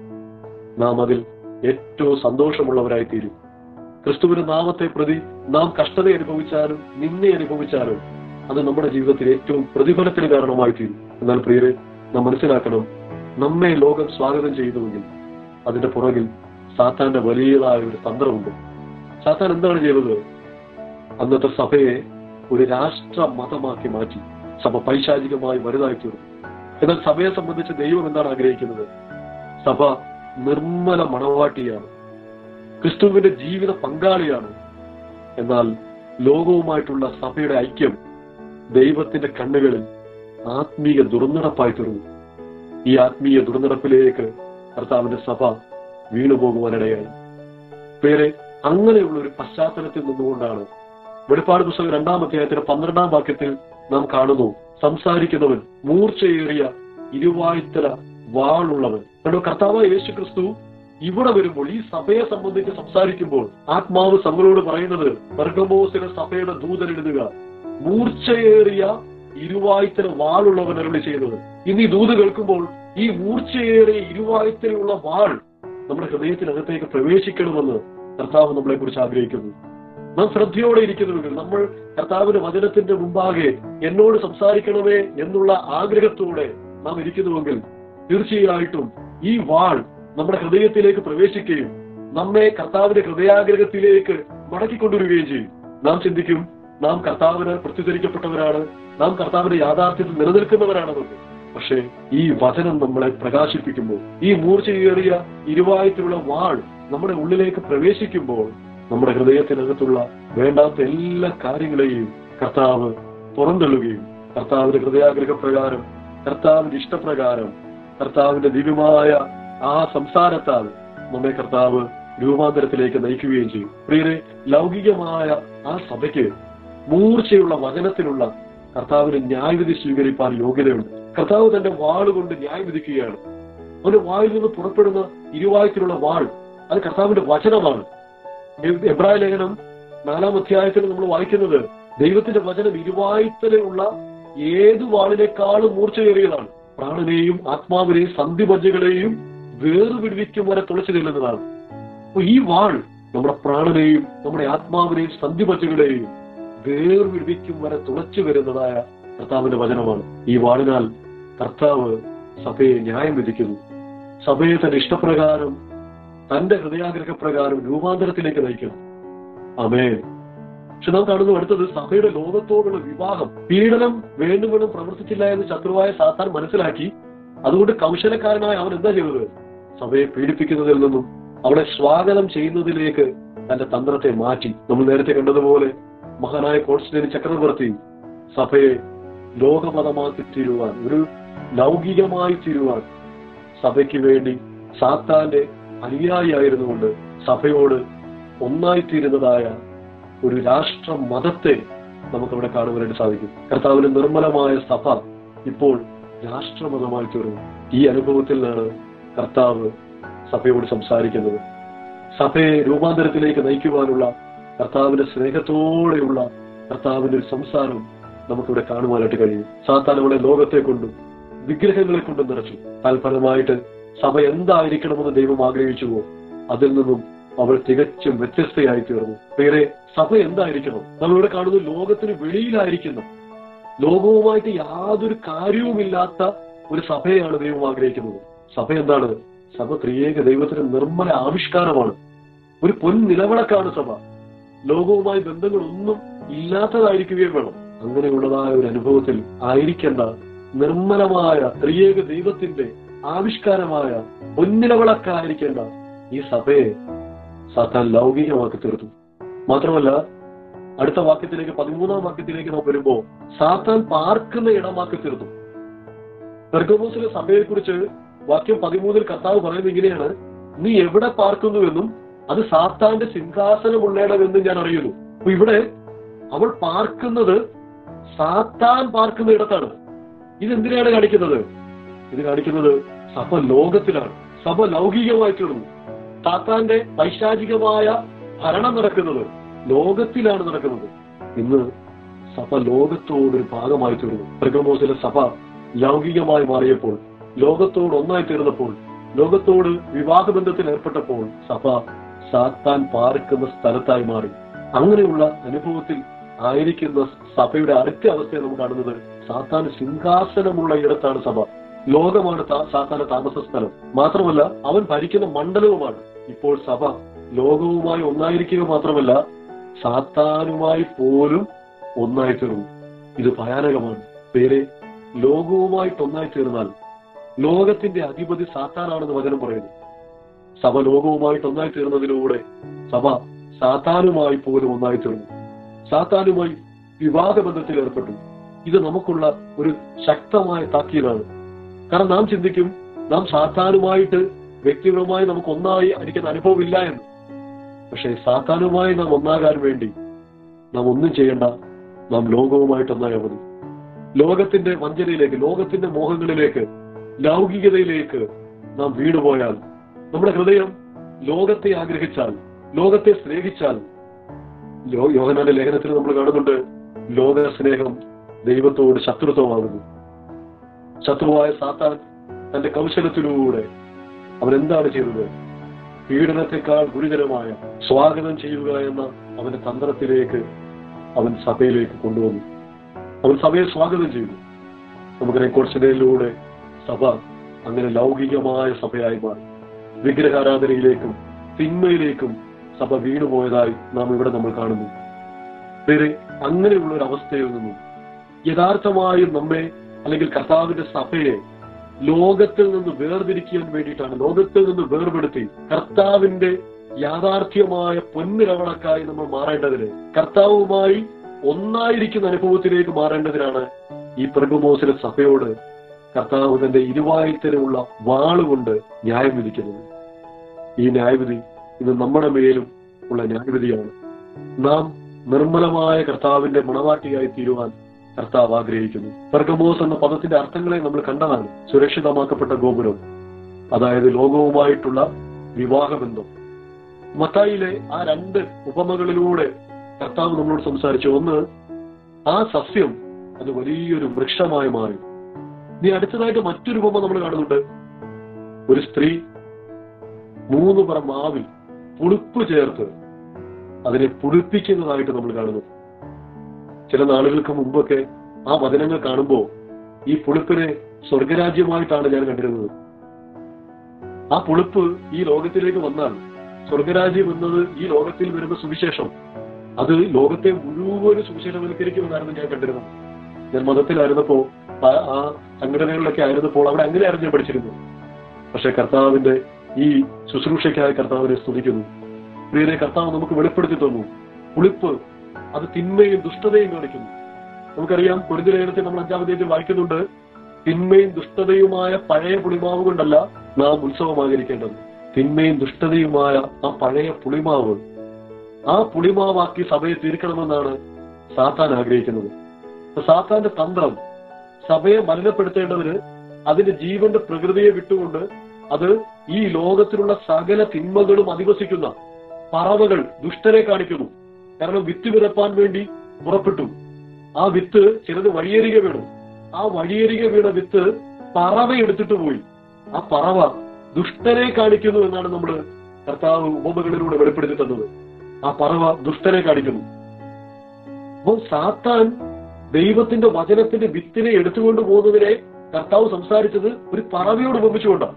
നാം അതിൽ ഏറ്റവും സന്തോഷമുള്ളവരായി തീരും ക്രിസ്തുവിന്റെ നാമത്തെ പ്രതി നാം കഷ്ടത അനുഭവിച്ചാലും നിന്നെ അനുഭവിച്ചാലും അത് നമ്മുടെ ജീവിതത്തിൽ ഏറ്റവും പ്രതിഫലത്തിന് കാരണമായി തീരും എന്നാൽ പ്രിയരെ നാം മനസ്സിലാക്കണം നമ്മെ ലോകം സ്വാഗതം ചെയ്യുന്നുവെങ്കിൽ അതിന്റെ പുറകിൽ സാത്താന്റെ വലിയതായ ഒരു തന്ത്രമുണ്ട് സാത്താൻ എന്താണ് ചെയ്തത് അന്നത്തെ സഭയെ ഒരു രാഷ്ട്ര മതമാക്കി മാറ്റി സഭ പൈശാചികമായി വലുതായി തീർന്നു എന്നാൽ സഭയെ സംബന്ധിച്ച് ദൈവം എന്താണ് ആഗ്രഹിക്കുന്നത് സഭ നിർമ്മല മണവാട്ടിയാണ് ക്രിസ്തുവിന്റെ ജീവിത പങ്കാളിയാണ് എന്നാൽ ലോകവുമായിട്ടുള്ള സഭയുടെ ഐക്യം ദൈവത്തിന്റെ കണ്ണുകളിൽ ആത്മീയ ദുർനടപ്പായി തീർന്നു ഈ ആത്മീയ ദുർനടപ്പിലേക്ക് കർത്താവിന്റെ സഭ വീണുപോകുവാനിടയായി പേരെ അങ്ങനെയുള്ള ഒരു പശ്ചാത്തലത്തിൽ നിന്നുകൊണ്ടാണ് വെളിപ്പാട് പുസ്തകം രണ്ടാം അധ്യായത്തിന്റെ പന്ത്രണ്ടാം വാക്യത്തിൽ നാം കാണുന്നു സംസാരിക്കുന്നവൻ മൂർച്ചയേറിയ ഇരുവായ്ത്തല വാളുള്ളവൻ കണ്ടോ കർത്താവ് യേശു ക്രിസ്തു ഇവിടെ വരുമ്പോൾ ഈ സഭയെ സംബന്ധിച്ച് സംസാരിക്കുമ്പോൾ ആത്മാവ് നമ്മളോട് പറയുന്നത് ബർഗമോസിലെ സഭയുടെ ദൂതൻ എഴുതുക മൂർച്ചയേറിയ ഇരുവായ്ത്തല വാളുള്ളവൻ അരുളി ചെയ്യുന്നത് ഇന്ന് ഈ ദൂത് കേൾക്കുമ്പോൾ ഈ മൂർച്ചയേറിയ ഇരുവായ്ത്തലുള്ള വാൾ നമ്മുടെ ഹൃദയത്തിനകത്തേക്ക് പ്രവേശിക്കണമെന്ന് കർത്താവ് നമ്മളെ കുറിച്ച് ആഗ്രഹിക്കുന്നു നാം ശ്രദ്ധയോടെ ഇരിക്കുന്നുവെങ്കിൽ നമ്മൾ കർത്താവിന്റെ വചനത്തിന്റെ മുമ്പാകെ എന്നോട് സംസാരിക്കണമേ എന്നുള്ള ആഗ്രഹത്തോടെ നാം ഇരിക്കുന്നുവെങ്കിൽ തീർച്ചയായിട്ടും ഈ വാൾ നമ്മുടെ ഹൃദയത്തിലേക്ക് പ്രവേശിക്കുകയും നമ്മെ കർത്താവിന്റെ ഹൃദയാഗ്രഹത്തിലേക്ക് മടക്കിക്കൊണ്ടുവരികയും ചെയ്യും നാം ചിന്തിക്കും നാം കർത്താവിന് പ്രത്യധരിക്കപ്പെട്ടവരാണ് നാം കർത്താവിന്റെ യാഥാർത്ഥ്യത്തിൽ നിലനിൽക്കുന്നവരാണെന്നൊക്കെ പക്ഷേ ഈ വചനം നമ്മളെ പ്രകാശിപ്പിക്കുമ്പോൾ ഈ മൂർച്ചയേറിയ ഇരുവായത്തിലുള്ള വാൾ നമ്മുടെ ഉള്ളിലേക്ക് പ്രവേശിക്കുമ്പോൾ നമ്മുടെ ഹൃദയത്തിനകത്തുള്ള വേണ്ടാത്ത എല്ലാ കാര്യങ്ങളെയും കർത്താവ് പുറന്തള്ളുകയും കർത്താവിന്റെ ഹൃദയാഗ്രഹ പ്രകാരം കർത്താവിന്റെ ഇഷ്ടപ്രകാരം കർത്താവിന്റെ ദിവ്യമായ ആ സംസാരത്താൽ നമ്മെ കർത്താവ് രൂപാന്തരത്തിലേക്ക് നയിക്കുകയും ചെയ്യും പ്രിയരെ ലൗകികമായ ആ സഭയ്ക്ക് മൂർച്ചയുള്ള വചനത്തിലുള്ള കർത്താവിന് ന്യായവിധി സ്വീകരിപ്പാൻ യോഗ്യതയുണ്ട് കർത്താവ് തന്റെ വാളുകൊണ്ട് ന്യായം വിധിക്കുകയാണ് അവന്റെ വായിൽ നിന്ന് പുറപ്പെടുന്ന ഇരുവായത്തിലുള്ള വാൾ അത് കർത്താവിന്റെ വചനമാണ് എ- എബ്രായ ലേഖനം നാലാം അധ്യായത്തിൽ നമ്മൾ വായിക്കുന്നത് ദൈവത്തിന്റെ വചനം ഇരുവായുത്തലുള്ള ഏത് വാളിനേക്കാളും മൂർച്ചയേറിയതാണ് പ്രാണനെയും ആത്മാവിനെയും സന്ധിമജ്ജകളെയും വേർപിടിവിക്കും വരെ തുളച്ചു ചെല്ലുന്നതാണ് അപ്പൊ ഈ വാൾ നമ്മുടെ പ്രാണനെയും നമ്മുടെ ആത്മാവിനെയും സന്ധിമജ്ജകളെയും വേർപിടിവിക്കും വരെ തുളച്ചു വരുന്നതായ കർത്താവിന്റെ വചനമാണ് ഈ വാളിനാൽ കർത്താവ് സഭയെ ന്യായം വിധിക്കുന്നു സഭയെ തന്റെ ഇഷ്ടപ്രകാരം തന്റെ ഹൃദയാഗ്രഹപ്രകാരം രൂപാന്തരത്തിലേക്ക് നയിക്കുന്നു അമേ പക്ഷെ നാം കാണുന്നു അടുത്തത് സഭയുടെ ലോകത്തോടുള്ള വിവാഹം പീഡനം വേണ്ടുമെന്നും പ്രവർത്തിച്ചില്ല എന്ന് ശത്രുവായ സാത്താൻ മനസ്സിലാക്കി അതുകൊണ്ട് കൗശലക്കാരനായ അവൻ എന്താ ചെയ്തത് സഭയെ പീഡിപ്പിക്കുന്നതിൽ നിന്നും അവളെ സ്വാഗതം ചെയ്യുന്നതിലേക്ക് തന്റെ തന്ത്രത്തെ മാറ്റി നമ്മൾ നേരത്തെ കണ്ടതുപോലെ മഹാനായ കോൺസ്റ്റന്റൈൻ ചക്രവർത്തി സഭയെ ലോകമതമാക്കി തീരുവാൻ ഒരു ലൗകികമായി തീരുവാൻ സഭയ്ക്ക് വേണ്ടി സാത്താന്റെ അനുയായിയായിരുന്നുകൊണ്ട് സഭയോട് ഒന്നായിത്തീരുന്നതായ ഒരു രാഷ്ട്ര മതത്തെ നമുക്കവിടെ കാണുവാനായിട്ട് സാധിക്കും കർത്താവിന്റെ നിർമ്മലമായ സഭ ഇപ്പോൾ രാഷ്ട്രമതമായി തീർന്നു ഈ അനുഭവത്തിൽ നിന്നാണ് കർത്താവ് സഭയോട് സംസാരിക്കുന്നത് സഭയെ രൂപാന്തരത്തിലേക്ക് നയിക്കുവാനുള്ള കർത്താവിന്റെ സ്നേഹത്തോടെയുള്ള കർത്താവിന്റെ ഒരു സംസാരം നമുക്കിവിടെ കാണുവാനായിട്ട് കഴിയും സാത്താൻ അവളെ ലോകത്തെ കൊണ്ടും വിഗ്രഹങ്ങളെ കൊണ്ടും നിറച്ചു തൽഫലമായിട്ട് സഭ എന്തായിരിക്കണമെന്ന് ദൈവം ആഗ്രഹിച്ചുവോ അതിൽ നിന്നും അവൾ തികച്ചും വ്യത്യസ്തയായി തീർന്നു വേറെ സഭ എന്തായിരിക്കണം നമ്മളിവിടെ കാണുന്നത് ലോകത്തിന് വെളിയിലായിരിക്കുന്ന ലോകവുമായിട്ട് യാതൊരു കാര്യവുമില്ലാത്ത ഒരു സഭയാണ് ദൈവം ആഗ്രഹിക്കുന്നത് സഭ എന്താണ് സഭ ത്രിയേക ദൈവത്തിന്റെ നിർമ്മല ആവിഷ്കാരമാണ് ഒരു പൊൻ നിലവിളക്കാണ് സഭ ലോകവുമായി ബന്ധങ്ങളൊന്നും ഇല്ലാത്തതായിരിക്കുകയും വേണം അങ്ങനെയുള്ളതായ ഒരു അനുഭവത്തിൽ ആയിരിക്കേണ്ട നിർമ്മലമായ ത്രിയേക ദൈവത്തിന്റെ ആവിഷ്കാരമായ പൊന്നിലവിളക്കായിരിക്കേണ്ട ഈ സഭയെ സാത്താൻ ലൗകികമാക്കി തീർത്തു മാത്രമല്ല അടുത്ത വാക്യത്തിലേക്ക് പതിമൂന്നാം വാക്യത്തിലേക്ക് നാം വരുമ്പോ സാത്താൻ പാർക്കുന്ന ഇടമാക്കി തീർത്തു പെർഗമോസിലെ സഭയെ കുറിച്ച് വാക്യം പതിമൂന്നിൽ കർത്താവ് പറയുന്നത് ഇങ്ങനെയാണ് നീ എവിടെ പാർക്കുന്നുവെന്നും അത് സാത്താന്റെ സിംഹാസനമുള്ളയിടമെന്നും ഞാൻ അറിയുന്നു അപ്പൊ ഇവിടെ അവൾ പാർക്കുന്നത് സാത്താൻ പാർക്കുന്ന ഇടത്താണ് ഇതെന്തിനാണ് കാണിക്കുന്നത് ഇത് കാണിക്കുന്നത് സഭ ലോകത്തിലാണ് സഭ ലൗകികമായി തീർന്നു സാത്താന്റെ പൈശാചികമായ ഭരണം നടക്കുന്നത് ലോകത്തിലാണ് നടക്കുന്നത് ഇന്ന് സഭ ലോകത്തോടൊരു ഭാഗമായി തീർന്നു പ്രഗമോസിലെ സഭ ലൗകികമായി മാറിയപ്പോൾ ലോകത്തോട് ഒന്നായി തീർന്നപ്പോൾ ലോകത്തോട് വിവാഹബന്ധത്തിൽ ഏർപ്പെട്ടപ്പോൾ സഭ സാത്താൻ പാർക്കുന്ന സ്ഥലത്തായി മാറി അങ്ങനെയുള്ള അനുഭവത്തിൽ ആയിരിക്കുന്ന സഭയുടെ അടുത്ത അവസ്ഥയെ നമുക്ക് കാണുന്നത് സാത്താൻ സിംഹാസനമുള്ള ഇടത്താണ് സഭ ലോകമാണ് താ- സാത്താന്റെ താമസ സ്ഥലം മാത്രമല്ല അവൻ ഭരിക്കുന്ന മണ്ഡലവുമാണ് ഇപ്പോൾ സഭ ലോകവുമായി ഒന്നായിരിക്കുക മാത്രമല്ല സാത്താനുമായി പോലും ഒന്നായി തീർന്നു ഇത് ഭയാനകമാണ് പേരെ ലോകവുമായിട്ട് ഒന്നായി തീർന്നാൽ ലോകത്തിന്റെ അധിപതി സാത്താനാണെന്ന് വചനം പറയുന്നു സഭ ലോകവുമായിട്ട് ഒന്നായി തീർന്നതിലൂടെ സഭ സാത്താനുമായി പോലും ഒന്നായി തീർന്നു സാത്താനുമായി വിവാഹബന്ധത്തിൽ ഏർപ്പെട്ടു ഇത് നമുക്കുള്ള ഒരു ശക്തമായ താക്കീലാണ് കാരണം നാം ചിന്തിക്കും നാം സാത്താനുമായിട്ട് വ്യക്തിപരമായി നമുക്ക് ഒന്നായി അടിക്കുന്ന അനുഭവമില്ല എന്ന് പക്ഷേ സാത്താനുമായി നാം ഒന്നാകാൻ വേണ്ടി നാം ഒന്നും ചെയ്യേണ്ട നാം ലോകവുമായിട്ട് ഒന്നായാൽ മതി ലോകത്തിന്റെ വഞ്ചനയിലേക്ക് ലോകത്തിന്റെ മോഹങ്ങളിലേക്ക് ലൗകികതയിലേക്ക് നാം വീണുപോയാൽ നമ്മുടെ ഹൃദയം ലോകത്തെ ആഗ്രഹിച്ചാൽ ലോകത്തെ സ്നേഹിച്ചാൽ ലോ- യോഹന്നാന്റെ ലേഖനത്തിൽ നമ്മൾ കാണുന്നുണ്ട് ലോക സ്നേഹം ദൈവത്തോട് ശത്രുത്വമാകുന്നു ശത്രുവായ സാത്താൻ തന്റെ കൗശലത്തിലൂടെ അവൻ എന്താണ് ചെയ്തത് പീഡനത്തെക്കാൾ ഗുരുതരമായ സ്വാഗതം ചെയ്യുക എന്ന അവന്റെ തന്ത്രത്തിലേക്ക് അവൻ സഭയിലേക്ക് കൊണ്ടുവന്നു അവൻ സഭയെ സ്വാഗതം ചെയ്തു നമുക്ക് റെക്കോർഡ്സിലൂടെ സഭ അങ്ങനെ ലൗകികമായ സഭയായി മാറി വിഗ്രഹാരാധനയിലേക്കും തിന്മയിലേക്കും സഭ വീണുപോയതായി നാം ഇവിടെ നമ്മൾ കാണുന്നു വേറെ അങ്ങനെയുള്ള ഒരു അവസ്ഥയിൽ നിന്നും യഥാർത്ഥമായും നമ്മെ അല്ലെങ്കിൽ കർത്താവിന്റെ സഭയെ ലോകത്തിൽ നിന്ന് വേർതിരിക്കാൻ വേണ്ടിയിട്ടാണ് ലോകത്തിൽ നിന്ന് വേർപെടുത്തി കർത്താവിന്റെ യാഥാർത്ഥ്യമായ പൊന്നിരവണക്കായി നമ്മൾ മാറേണ്ടതിന് കർത്താവുമായി ഒന്നായിരിക്കുന്ന അനുഭവത്തിലേക്ക് മാറേണ്ടതിനാണ് ഈ പ്രഗുമോസിലെ സഭയോട് കർത്താവ് തന്റെ ഇരുവായത്തിനുള്ള വാളുകൊണ്ട് ന്യായം വിധിക്കുന്നത് ഈ ന്യായവിധി ഇത് നമ്മുടെ മേലും ഉള്ള ന്യായവിധിയാണ് നാം നിർമ്മലമായ കർത്താവിന്റെ മണവാട്ടിയായി തീരുവാൻ കർത്താവ് ആഗ്രഹിക്കുന്നു പെർഗമോസ് എന്ന പദത്തിന്റെ അർത്ഥങ്ങളെ നമ്മൾ കണ്ടതാണ് സുരക്ഷിതമാക്കപ്പെട്ട ഗോപുരം അതായത് ലോകവുമായിട്ടുള്ള വിവാഹബന്ധം മത്തായിലെ ആ രണ്ട് ഉപമകളിലൂടെ കർത്താവ് നമ്മളോട് സംസാരിച്ചു ഒന്ന് ആ സസ്യം അത് വലിയൊരു വൃക്ഷമായി മാറി നീ അടുത്തതായിട്ട് മറ്റൊരു ഉപമ നമ്മൾ കാണുന്നുണ്ട് ഒരു സ്ത്രീ മൂന്ന് പറ മാവിൽ പുളിപ്പ് ചേർത്ത് അതിനെ പുളിപ്പിക്കുന്നതായിട്ട് നമ്മൾ കാണുന്നു ചില നാളുകൾക്ക് മുമ്പൊക്കെ ആ വചനങ്ങൾ കാണുമ്പോൾ ഈ പുളിപ്പിനെ സ്വർഗരാജ്യമായിട്ടാണ് ഞാൻ കണ്ടിരുന്നത് ആ പുളിപ്പ് ഈ ലോകത്തിലേക്ക് വന്നാൽ സ്വർഗരാജ്യം എന്നത് ഈ ലോകത്തിൽ വരുന്ന സുവിശേഷം അത് ലോകത്തെ മുഴുവൻ സുവിശേഷവൽക്കരിക്കുമെന്നായിരുന്നു ഞാൻ കണ്ടിരുന്നത് ഞാൻ മതത്തിലായിരുന്നപ്പോ ആ- ആ സംഘടനകളിലൊക്കെ ആയിരുന്നപ്പോൾ അവിടെ അങ്ങനെയായിരുന്നു ഞാൻ പഠിച്ചിരുന്നത് പക്ഷെ കർത്താവിന്റെ ഈ ശുശ്രൂഷയ്ക്കായി കർത്താവിനെ സ്തുതിക്കുന്നു പ്രിയരെ കർത്താവ് നമുക്ക് വെളിപ്പെടുത്തി തന്നു പുളിപ്പ് അത് തിന്മയും ദുഷ്ടതയും കാണിക്കുന്നു നമുക്കറിയാം പൊരുതി ലേഖനത്തിൽ നമ്മൾ അഞ്ചാമതേത്തിൽ വായിക്കുന്നുണ്ട് തിന്മയും ദുഷ്ടതയുമായ പഴയ പുളിമാവ് കൊണ്ടല്ല നാം ഉത്സവം ആചരിക്കേണ്ടത് തിന്മയും ദുഷ്ടതയുമായ ആ പഴയ പുളിമാവ് ആ പുളിമാവാക്കി സഭയെ തീർക്കണമെന്നാണ് സാത്താൻ ആഗ്രഹിക്കുന്നത് അപ്പൊ സാത്താന്റെ തന്ത്രം സഭയെ മലിനപ്പെടുത്തേണ്ടതിന് അതിന്റെ ജീവന്റെ പ്രകൃതിയെ വിട്ടുകൊണ്ട് അത് ഈ ലോകത്തിലുള്ള സകല തിന്മകളും അധിവസിക്കുന്ന പറവകൾ ദുഷ്ടരെ കാണിക്കുന്നു കാരണം വിത്ത് വിതപ്പാൻ വേണ്ടി പുറപ്പെട്ടു ആ വിത്ത് ചിലത് വഴിയരിക വീണു ആ വഴിയരിക വീണ വിത്ത് പറവ എടുത്തിട്ട് പോയി ആ പറവ ദുഷ്ടരെ കാണിക്കുന്നു എന്നാണ് നമ്മൾ കർത്താവ് ഉപമകളിലൂടെ വെളിപ്പെടുത്തി തന്നത് ആ പറവ ദുഷ്ടരെ കാണിക്കുന്നു അപ്പോൾ സാത്താൻ ദൈവത്തിന്റെ വചനത്തിന്റെ വിത്തിനെ എടുത്തുകൊണ്ട് പോകുന്നതിനെ കർത്താവ് സംസാരിച്ചത് ഒരു പറവയോട് ഉപമിച്ചുകൊണ്ടാണ്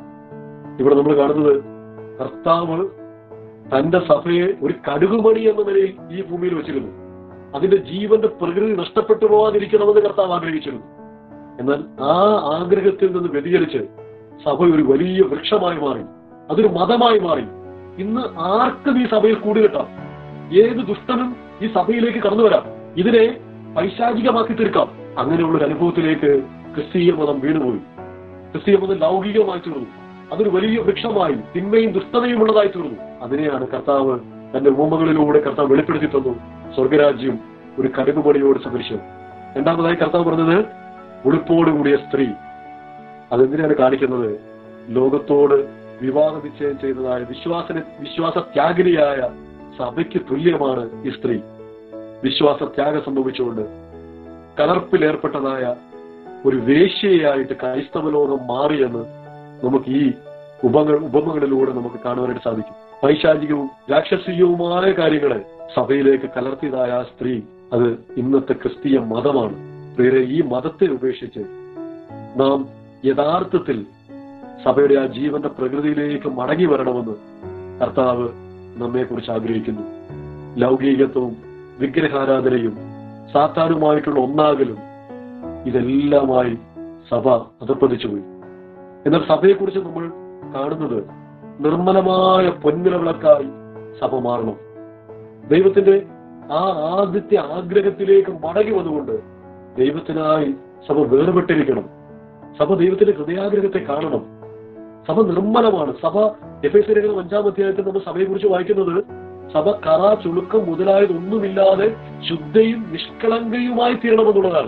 ഇവിടെ നമ്മൾ കാണുന്നത് കർത്താവ് തന്റെ സഭയെ ഒരു കടുകുമണി എന്ന നിലയിൽ ഈ ഭൂമിയിൽ വെച്ചിരുന്നു അതിന്റെ ജീവന്റെ പ്രകൃതി നഷ്ടപ്പെട്ടു പോകാതിരിക്കണമെന്ന് കർത്താവ് ആഗ്രഹിച്ചിരുന്നു എന്നാൽ ആ ആഗ്രഹത്തിൽ നിന്ന് വ്യതിചലിച്ച് സഭ ഒരു വലിയ വൃക്ഷമായി മാറി അതൊരു മതമായി മാറി ഇന്ന് ആർക്കും ഈ സഭയിൽ കൂടുകെട്ടാം ഏത് ദുഷ്ടനും ഈ സഭയിലേക്ക് കടന്നു വരാം ഇതിനെ പൈശാചികമാക്കി തീർക്കാം അങ്ങനെയുള്ള ഒരു അനുഭവത്തിലേക്ക് ക്രിസ്തീയ മതം വീണുപോയി ക്രിസ്തീയ മതം ലൗകികമായി തീർന്നു അതൊരു വലിയ വൃക്ഷമായി തിന്മയും ദുഷ്ടതയും ഉള്ളതായി തീർന്നു അതിനെയാണ് കർത്താവ് തന്റെ ഉപമകളിലൂടെ കർത്താവ് വെളിപ്പെടുത്തി തന്നു സ്വർഗരാജ്യം ഒരു കടുകുമണിയോട് സദൃശ്യം രണ്ടാമതായി കർത്താവ് പറഞ്ഞത് ഉളുപ്പോടുകൂടിയ സ്ത്രീ അതെന്തിനാണ് കാണിക്കുന്നത് ലോകത്തോട് വിവാഹ നിശ്ചയം ചെയ്തതായ വിശ്വാസ വിശ്വാസ ത്യാഗിനിയായ സഭയ്ക്ക് തുല്യമാണ് ഈ സ്ത്രീ വിശ്വാസ ത്യാഗം സംഭവിച്ചുകൊണ്ട് കലർപ്പിലേർപ്പെട്ടതായ ഒരു വേശ്യയായിട്ട് ക്രൈസ്തവ ലോകം മാറിയെന്ന് നമുക്ക് ഈ ഉപങ്ങൾ ഉപമകളിലൂടെ നമുക്ക് കാണുവാനായിട്ട് സാധിക്കും പൈശാചികവും രാക്ഷസീയവുമായ കാര്യങ്ങളെ സഭയിലേക്ക് കലർത്തിയതായ ആ സ്ത്രീ അത് ഇന്നത്തെ ക്രിസ്തീയ മതമാണ് പ്രിയരെ ഈ മതത്തെ ഉപേക്ഷിച്ച് നാം യഥാർത്ഥത്തിൽ സഭയുടെ ആ ജീവന്റെ പ്രകൃതിയിലേക്ക് മടങ്ങി വരണമെന്ന് കർത്താവ് നമ്മെ കുറിച്ച് ആഗ്രഹിക്കുന്നു ലൗകികത്വവും വിഗ്രഹാരാധനയും സാത്താനുമായിട്ടുള്ള ഒന്നാകലും ഇതെല്ലാമായി സഭ അധപ്പതിച്ചുപോയി എന്നാൽ സഭയെക്കുറിച്ച് നമ്മൾ കാണുന്നത് നിർമ്മലമായ പൊന്നില വിളക്കായി സഭ മാറണം ദൈവത്തിന്റെ ആ ആദ്യത്തെ ആഗ്രഹത്തിലേക്ക് മടങ്ങി വന്നുകൊണ്ട് ദൈവത്തിനായി സഭ വേർപെട്ടിരിക്കണം സഭ ദൈവത്തിന്റെ ഹൃദയാഗ്രഹത്തെ കാണണം സഭ നിർമ്മലമാണ് സഭ എഫ് എസ് ലേഖനം അഞ്ചാം അധ്യായത്തിൽ നമ്മൾ സഭയെ കുറിച്ച് വായിക്കുന്നത് സഭ കറ ചുളുക്കം മുതലായതൊന്നുമില്ലാതെ ശുദ്ധയും നിഷ്കളങ്കയുമായി തീരണമെന്നുള്ളതാണ്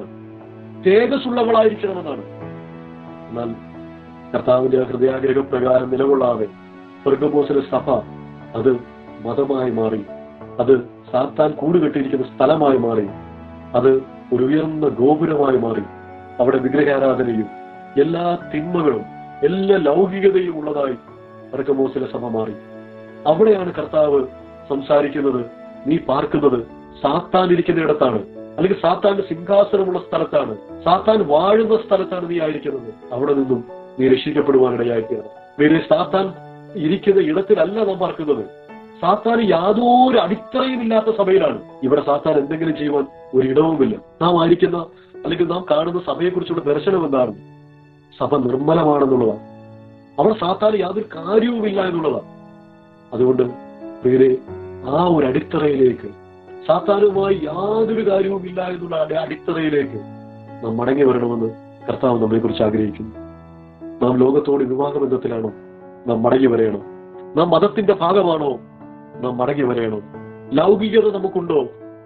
തേജസ്സുള്ളവളായിരിക്കണമെന്നാണ് എന്നാൽ കർത്താവിന്റെ ആ ഹൃദയാഗ്രഹ പ്രകാരം നിലകൊള്ളാതെ സ്വർഗബോസിലെ സഭ അത് മതമായി മാറി അത് സാത്താൻ കൂടുകെട്ടിയിരിക്കുന്ന സ്ഥലമായി മാറി അത് ഒരു ഉയർന്ന ഗോപുരമായി മാറി അവിടെ വിഗ്രഹാരാധനയും എല്ലാ തിന്മകളും എല്ലാ ലൗകികതയും ഉള്ളതായി സ്വർഗബോസിലെ സഭ മാറി അവിടെയാണ് കർത്താവ് സംസാരിക്കുന്നത് നീ പാർക്കുന്നത് സാത്താൻ ഇരിക്കുന്നിടത്താണ് അല്ലെങ്കിൽ സാത്താന്റെ സിംഹാസനമുള്ള സ്ഥലത്താണ് സാത്താൻ വാഴുന്ന സ്ഥലത്താണ് നീ ആയിരിക്കുന്നത് അവിടെ നിന്നും നീ രക്ഷിക്കപ്പെടുവാനിടയായിത്തീരണം വേറെ സാത്താൻ ഇരിക്കുന്ന ഇടത്തിലല്ല നാം പാർക്കുന്നത് സാത്താൻ യാതൊരു അടിത്തറയും ഇല്ലാത്ത സഭയിലാണ് ഇവിടെ സാത്താൻ എന്തെങ്കിലും ചെയ്യുവാൻ ഒരു ഇടവുമില്ല നാം ആയിരിക്കുന്ന അല്ലെങ്കിൽ നാം കാണുന്ന സഭയെക്കുറിച്ചുള്ള ദർശനം എന്താണ് സഭ നിർമ്മലമാണെന്നുള്ളതാണ് അവിടെ സാത്താൻ യാതൊരു കാര്യവുമില്ല എന്നുള്ളതാണ് അതുകൊണ്ട് പ്രിയരെ ആ ഒരു അടിത്തറയിലേക്ക് സാത്താനുമായി യാതൊരു കാര്യവുമില്ല എന്നുള്ള ആ അടിത്തറയിലേക്ക് നാം മടങ്ങി വരണമെന്ന് കർത്താവ് നമ്മെ കുറിച്ച് ആഗ്രഹിക്കുന്നു നാം ലോകത്തോട് വിവാഹബന്ധത്തിലാണോ നാം മടങ്ങി വരയണം നാം മതത്തിന്റെ ഭാഗമാണോ നാം മടങ്ങി വരയണം ലൗകികത നമുക്കുണ്ടോ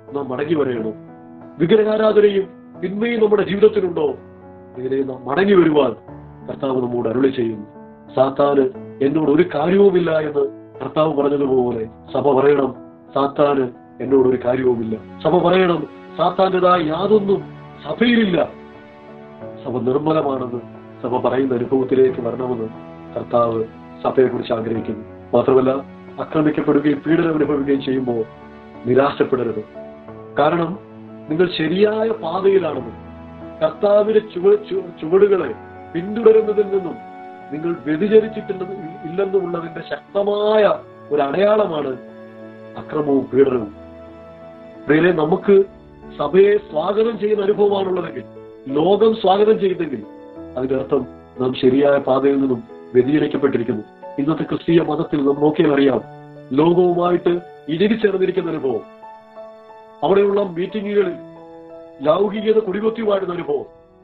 നാം മടങ്ങി വരയണം വിഗ്രഹാരാധനയും തിന്മയും നമ്മുടെ ജീവിതത്തിലുണ്ടോ ഇങ്ങനെ നാം മടങ്ങി വരുവാൻ കർത്താവ് നമ്മോട് അരുളി ചെയ്യുന്നു സാത്താന് എന്നോട് ഒരു കാര്യവുമില്ല എന്ന് കർത്താവ് പറഞ്ഞതുപോലെ സഭ പറയണം സാത്താന് എന്നോട് ഒരു കാര്യവുമില്ല സഭ പറയണം സാത്താന്റേതായ യാതൊന്നും സഭയിലില്ല സഭ നിർമ്മലമാണെന്ന് സഭ പറയുന്ന അനുഭവത്തിലേക്ക് വരണമെന്ന് കർത്താവ് സഭയെക്കുറിച്ച് ആഗ്രഹിക്കുന്നു മാത്രമല്ല ആക്രമിക്കപ്പെടുകയും പീഡനം അനുഭവിക്കുകയും ചെയ്യുമ്പോൾ നിരാശപ്പെടരുത് കാരണം നിങ്ങൾ ശരിയായ പാതയിലാണെന്നും കർത്താവിന്റെ ചുവ ചു- ചുവടുകളെ പിന്തുടരുന്നതിൽ നിന്നും നിങ്ങൾ വ്യതിചരിച്ചിട്ടുള്ളത് ഇല്ലെന്നുമുള്ളതിന്റെ ശക്തമായ ഒരു അടയാളമാണ് അക്രമവും പീഡനവും പ്രിയരെ നമുക്ക് സഭയെ സ്വാഗതം ചെയ്യുന്ന അനുഭവമാണുള്ളതെങ്കിൽ ലോകം സ്വാഗതം ചെയ്യുന്നെങ്കിൽ അതിന്റെ അർത്ഥം നാം ശരിയായ പാതയിൽ നിന്നും വ്യതിചലിക്കപ്പെട്ടിരിക്കുന്നു ഇന്നത്തെ ക്രിസ്തീയ മതത്തിൽ നാം നോക്കിയാൽ അറിയാം ലോകവുമായിട്ട് ഇഴകിച്ചേർന്നിരിക്കുന്ന അനുഭവം അവിടെയുള്ള മീറ്റിങ്ങുകളിൽ ലൗകികത കുടികൊത്തി വാഴുന്ന അനുഭവം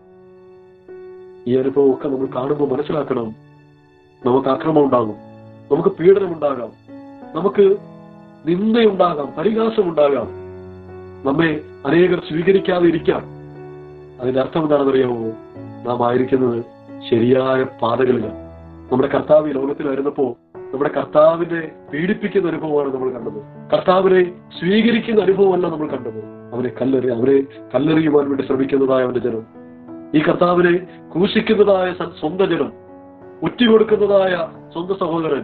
ഈ അനുഭവമൊക്കെ നമ്മൾ കാണുമ്പോൾ മനസ്സിലാക്കണം നമുക്ക് ആക്രമണം ഉണ്ടാകും നമുക്ക് പീഡനം ഉണ്ടാകാം നമുക്ക് നിന്ദയുണ്ടാകാം പരിഹാസം ഉണ്ടാകാം നമ്മെ അനേകർ സ്വീകരിക്കാതെ ഇരിക്കാം അതിന്റെ അർത്ഥം എന്താണെന്ന് അറിയാമോ നാം ആയിരിക്കുന്നത് ശരിയായ പാതകളിലാണ് നമ്മുടെ കർത്താവ് ഈ ലോകത്തിലായിരുന്നപ്പോ നമ്മുടെ കർത്താവിനെ പീഡിപ്പിക്കുന്ന അനുഭവമാണ് നമ്മൾ കണ്ടത് കർത്താവിനെ സ്വീകരിക്കുന്ന അനുഭവമല്ല നമ്മൾ കണ്ടത് അവനെ കല്ലെറി അവരെ കല്ലെറിയുവാൻ വേണ്ടി ശ്രമിക്കുന്നതായ അവന്റെ ജനം ഈ കർത്താവിനെ ക്രൂശിക്കുന്നതായ സ- സ്വന്തം ജനം ഒറ്റുകൊടുക്കുന്നതായ സ്വന്തം സഹോദരൻ